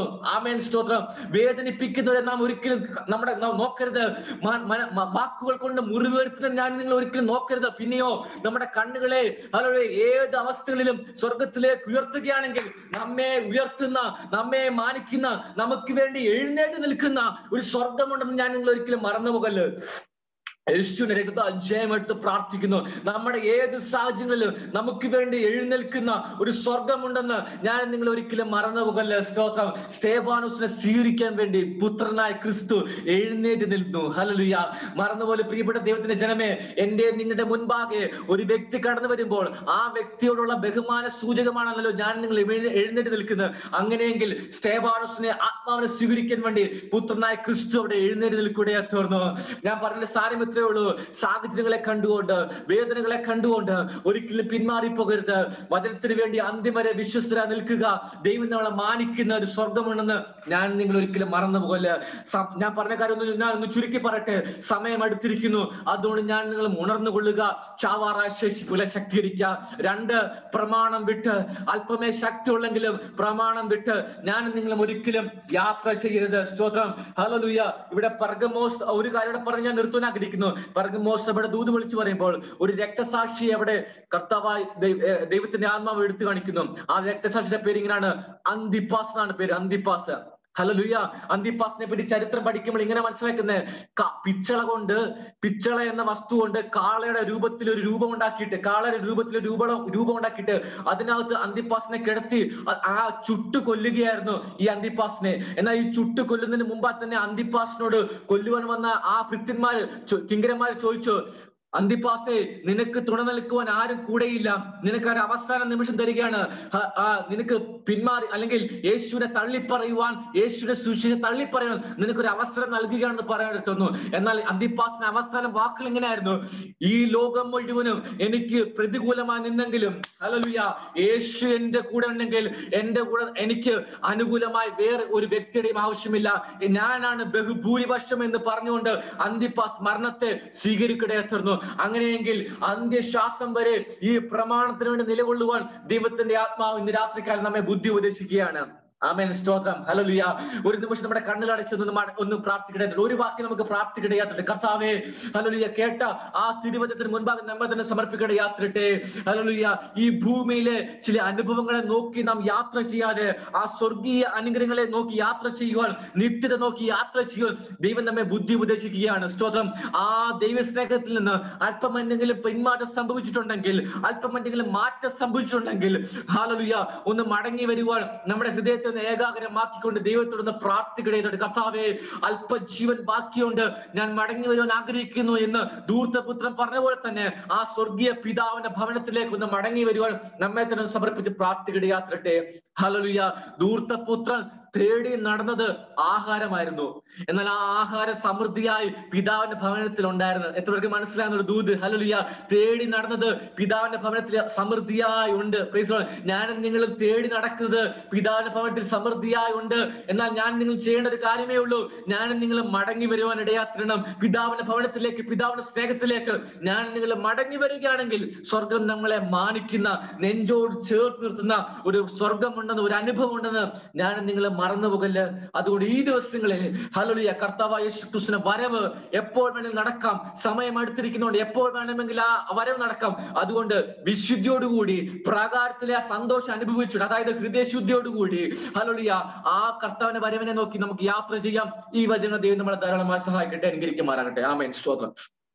ആമേൻ സ്തോത്രം വേദനിപ്പിക്കുന്നവരെ നാം ഒരിക്കലും നമ്മുടെ നാം നോക്കരുത് മ- മന- മ- വാക്കുകൾ കൊണ്ട് മുറിവേർത്തുന്ന ഞാൻ നിങ്ങൾ ഒരിക്കലും നോക്കരുത് പിന്നെയോ നമ്മുടെ കണ്ണുകളെ അതോടെ ഏത് അവസ്ഥകളിലും സ്വർഗത്തിലേക്ക് ഉയർത്തുകയാണെങ്കിൽ നമ്മെ ഉയർത്തുന്ന നമ്മെ മാനിക്കുന്ന നമുക്ക് വേണ്ടി എഴുന്നേറ്റ് നിൽക്കുന്ന ഒരു സ്വർഗമുണ്ടെന്ന് ഞാൻ നിങ്ങൾ ഒരിക്കലും മറന്നു പോകല്ല് യേശുവിന്റെ രക്തത്താൽ ജയമെടുത്ത് പ്രാർത്ഥിക്കുന്നു നമ്മുടെ ഏത് സാഹചര്യങ്ങളിലും നമുക്ക് വേണ്ടി എഴുന്നേൽക്കുന്ന ഒരു സ്വർഗമുണ്ടെന്ന് ഞാൻ നിങ്ങൾ ഒരിക്കലും മറന്നു പോകല്ല സ്തോത്രം സ്തേബാനുസിനെ സ്വീകരിക്കാൻ വേണ്ടി പുത്രനായ ക്രിസ്തു എഴുന്നേറ്റ് നിൽക്കുന്നു ഹലലുയ മറന്നുപോലെ പ്രിയപ്പെട്ട ദൈവത്തിന്റെ ജനമേ എന്റെ നിങ്ങളുടെ മുൻപാകെ ഒരു വ്യക്തി കടന്നു വരുമ്പോൾ ആ വ്യക്തിയോടുള്ള ബഹുമാന സൂചകമാണല്ലോ ഞാൻ നിങ്ങൾ എഴുന്ന- എഴുന്നേറ്റ് നിൽക്കുന്നത് അങ്ങനെയെങ്കിൽ സ്തേബാനുസിനെ ആത്മാവിനെ സ്വീകരിക്കാൻ വേണ്ടി പുത്രനായ ക്രിസ്തു അവിടെ എഴുന്നേറ്റ് നിൽക്കുകയെ തീർന്നു ഞാൻ പറഞ്ഞ സാരം ഇത്രയേ ഉള്ളൂ സാഹചര്യങ്ങളെ കണ്ടുകൊണ്ട് വേദനകളെ കണ്ടുകൊണ്ട് ഒരിക്കലും പിന്മാറിപ്പോകരുത് വചനത്തിന് വേണ്ടി അന്തിം വരെ വിശ്വസ്തര നിൽക്കുക ദൈവം നമ്മളെ മാനിക്കുന്ന ഒരു സ്വർഗമുണ്ടെന്ന് ഞാൻ നിങ്ങൾ ഒരിക്കലും മറന്നു പോകല്ല സം- ഞാൻ പറഞ്ഞ കാര്യം ഒന്ന് ഞാൻ ഒന്ന് ചുരുക്കി പറയട്ടെ സമയം അടുത്തിരിക്കുന്നു അതുകൊണ്ട് ഞാൻ നിങ്ങൾ ഉണർന്നുകൊള്ളുക ചാവാറായ ശേഷി പോലെ ശക്തീകരിക്കുക രണ്ട് പ്രമാണം വിട്ട് അല്പമേ ശക്തി ഉള്ളെങ്കിലും പ്രമാണം വിട്ട് ഞാൻ നിങ്ങളും ഒരിക്കലും യാത്ര ചെയ്യരുത് സ്തോത്രം ഹല്ലേലൂയ ഇവിടെ പർഗമോസ് ഒരു കാര്യം ഇവിടെ പറഞ്ഞ് ഞാൻ നിർത്താൻ ആഗ്രഹിക്കുന്നു പർഗമോസ് അവിടെ ദൂത് വിളിച്ചു പറയുമ്പോൾ ഒരു രക്തസാക്ഷി അവിടെ കർത്താവായി ദൈവ- ഏ, ദൈവത്തിന്റെ ആത്മാവ് എടുത്തു കാണിക്കുന്നു ആ രക്തസാക്ഷിയുടെ പേര് ഇങ്ങനെയാണ് അന്തിപ്പാസ് എന്നാണ് പേര് അന്തിപ്പാസ് ഹലലുയ അന്തിപ്പാസിനെ പറ്റി ചരിത്രം പഠിക്കുമ്പോൾ ഇങ്ങനെ മനസ്സിലാക്കുന്നത് ക- പിച്ചള കൊണ്ട് പിച്ചള എന്ന വസ്തു കൊണ്ട് കാളയുടെ രൂപത്തിൽ ഒരു രൂപം ഉണ്ടാക്കിയിട്ട് കാളയുടെ രൂപത്തിൽ ഒരു രൂപം രൂപം ഉണ്ടാക്കിയിട്ട് അതിനകത്ത് അന്തിപ്പാസിനെ കിടത്തി അ- ആ ചുട്ടു കൊല്ലുകയായിരുന്നു ഈ അന്തിപ്പാസിനെ എന്നാൽ ഈ ചുട്ടു കൊല്ലുന്നതിന് മുമ്പാ തന്നെ അന്തിപ്പാസിനോട് കൊല്ലുവാൻ വന്ന ആ ഭൃത്യന്മാർ കിങ്കരന്മാർ ചോദിച്ചു അന്തിപ്പാസെ നിനക്ക് തുണ നിൽക്കുവാൻ ആരും കൂടെയില്ല നിനക്ക് ഒരു അവസാന നിമിഷം തരികയാണ് ആ, ആ, നിനക്ക് പിന്മാറി അല്ലെങ്കിൽ യേശുവിനെ തള്ളിപ്പറയുവാൻ യേശുവിനെ സുശേഷം തള്ളിപ്പറയാൻ നിനക്കൊരു അവസരം നൽകുകയാണെന്ന് പറയാൻ തന്നു എന്നാൽ അന്തിപ്പാസിന് അവസാന വാക്കുകൾ എങ്ങനെയായിരുന്നു ഈ ലോകം മുഴുവനും എനിക്ക് പ്രതികൂലമായി നിന്നെങ്കിലും ഹല്ലേലൂയ യേശു എന്റെ കൂടെ ഉണ്ടെങ്കിൽ എന്റെ കൂടെ എനിക്ക് അനുകൂലമായി വേറെ ഒരു വ്യക്തിയുടെയും ആവശ്യമില്ല ഞാനാണ് ബഹുഭൂരിപക്ഷം എന്ന് പറഞ്ഞുകൊണ്ട് അന്തിപ്പാസ് മരണത്തെ സ്വീകരിക്കടേ തീർന്നു അങ്ങനെയെങ്കിൽ അന്ത്യശ്വാസം വരെ ഈ പ്രമാണത്തിന് വേണ്ടി നിലകൊള്ളുവാൻ ദൈവത്തിന്റെ ആത്മാവ് ഇന്ന് രാത്രിക്കാലം നമ്മെ ബുദ്ധി ഉപദേശിക്കുകയാണ് ആമേൻ സ്തോത്രം ഹല്ലേലൂയ ഒരു നിമിഷം നമ്മുടെ കണ്ണുകൾ അടച്ചൊന്ന് മട- ഒന്ന് പ്രാർത്ഥിക്കട്ടെ ഒരു വാക്ക് നമുക്ക് പ്രാർത്ഥിക്കട്ടെ കർത്താവേ ഹല്ലേലൂയ കേട്ട ആ തിരുവചനത്തിന് മുൻപാകെ നമ്മെ തന്നെ സമർപ്പിക്കട്ടെ യാത്രട്ടെ ഹല്ലേലൂയ ഈ ഭൂമിയിലെ ചില അനുഭവങ്ങളെ നോക്കി നാം യാത്ര ചെയ്യാതെ ആ സ്വർഗീയ അനുഗ്രഹങ്ങളെ നോക്കി യാത്ര ചെയ്യുവാൻ നിത്യത നോക്കി യാത്ര ചെയ്യുവാൻ ദൈവം നമ്മെ ബുദ്ധി ഉപദേശിക്കുകയാണ് സ്തോത്രം ആ ദൈവസ്നേഹത്തിൽ നിന്ന് അല്പം എന്തെങ്കിലും പിന്മാറ്റം സംഭവിച്ചിട്ടുണ്ടെങ്കിൽ അല്പം എന്തെങ്കിലും മാറ്റം സംഭവിച്ചിട്ടുണ്ടെങ്കിൽ ഹാലലുയ ഒന്ന് മടങ്ങി വരുവാൻ നമ്മുടെ ഹൃദയത്തെ ഒന്ന് ഏകാഗ്രമാക്കിക്കൊണ്ട് ദൈവത്തോടൊന്ന് പ്രാർത്ഥിക്കണേതുണ്ട് കർത്താവെ അല്പ ജീവൻ ബാക്കിയുണ്ട് ഞാൻ മടങ്ങി വരുവാൻ ആഗ്രഹിക്കുന്നു എന്ന് ദൂർത്തപുത്രൻ പറഞ്ഞ പോലെ തന്നെ ആ സ്വർഗീയ പിതാവിന്റെ ഭവനത്തിലേക്ക് ഒന്ന് മടങ്ങി വരുവാൻ നമ്മെ തന്നെ ഒന്ന് സമർപ്പിച്ച് പ്രാർത്ഥിക്കട്ടെ യാത്രട്ടെ ഹലലുയ ദൂർത്തപുത്രൻ തേടി നടന്നത് ആഹാരമായിരുന്നു എന്നാൽ ആ ആഹാരം സമൃദ്ധിയായി പിതാവിന്റെ ഭവനത്തിൽ ഉണ്ടായിരുന്നു എത്ര പേർക്ക് മനസ്സിലാകുന്ന ഒരു ദൂത് ഹലലുയ തേടി നടന്നത് പിതാവിന്റെ ഭവനത്തിൽ സമൃദ്ധിയായി ഉണ്ട് Praise the Lord. ഞാനും നിങ്ങളും തേടി നടക്കുന്നത് പിതാവിന്റെ ഭവനത്തിൽ സമൃദ്ധിയായി ഉണ്ട് എന്നാൽ ഞാൻ നിങ്ങൾ ചെയ്യേണ്ട ഒരു കാര്യമേ ഉള്ളൂ ഞാനും നിങ്ങൾ മടങ്ങി വരുവാൻ ഇടയാത്തിരണം പിതാവിന്റെ ഭവനത്തിലേക്ക് പിതാവിന്റെ സ്നേഹത്തിലേക്ക് ഞാൻ നിങ്ങൾ മടങ്ങി വരികയാണെങ്കിൽ സ്വർഗം നമ്മളെ മാനിക്കുന്ന നെഞ്ചോട് ചേർത്ത് നിർത്തുന്ന ഒരു സ്വർഗമുണ്ടെന്ന് ഒരു അനുഭവം ഉണ്ടെന്ന് ഞാൻ നിങ്ങൾ മറന്നു പോകല്ല് അതുകൊണ്ട് ഈ ദിവസങ്ങളിൽ ഹലോലിയ കർത്താവായ യേശു ക്രിസ്തുവിന്റെ വരവ് എപ്പോൾ വേണമെങ്കിലും നടക്കാം സമയം അടുത്തിരിക്കുന്നതുകൊണ്ട് എപ്പോൾ വേണമെങ്കിൽ ആ വരവ് നടക്കാം അതുകൊണ്ട് വിശുദ്ധിയോടുകൂടി പ്രാകാരത്തിലെ ആ സന്തോഷം അനുഭവിച്ചിട്ട് അതായത് ഹൃദയശുദ്ധിയോടുകൂടി ഹലോലിയ ആ കർത്താവിന്റെ വരവിനെ നോക്കി നമുക്ക് യാത്ര ചെയ്യാം ഈ വചന ദൈവം നമ്മളെ ധാരാളമായി സഹായിക്കട്ടെ അനുകരിക്കുമാറാകട്ടെ ആമേൻ സ്തോത്രം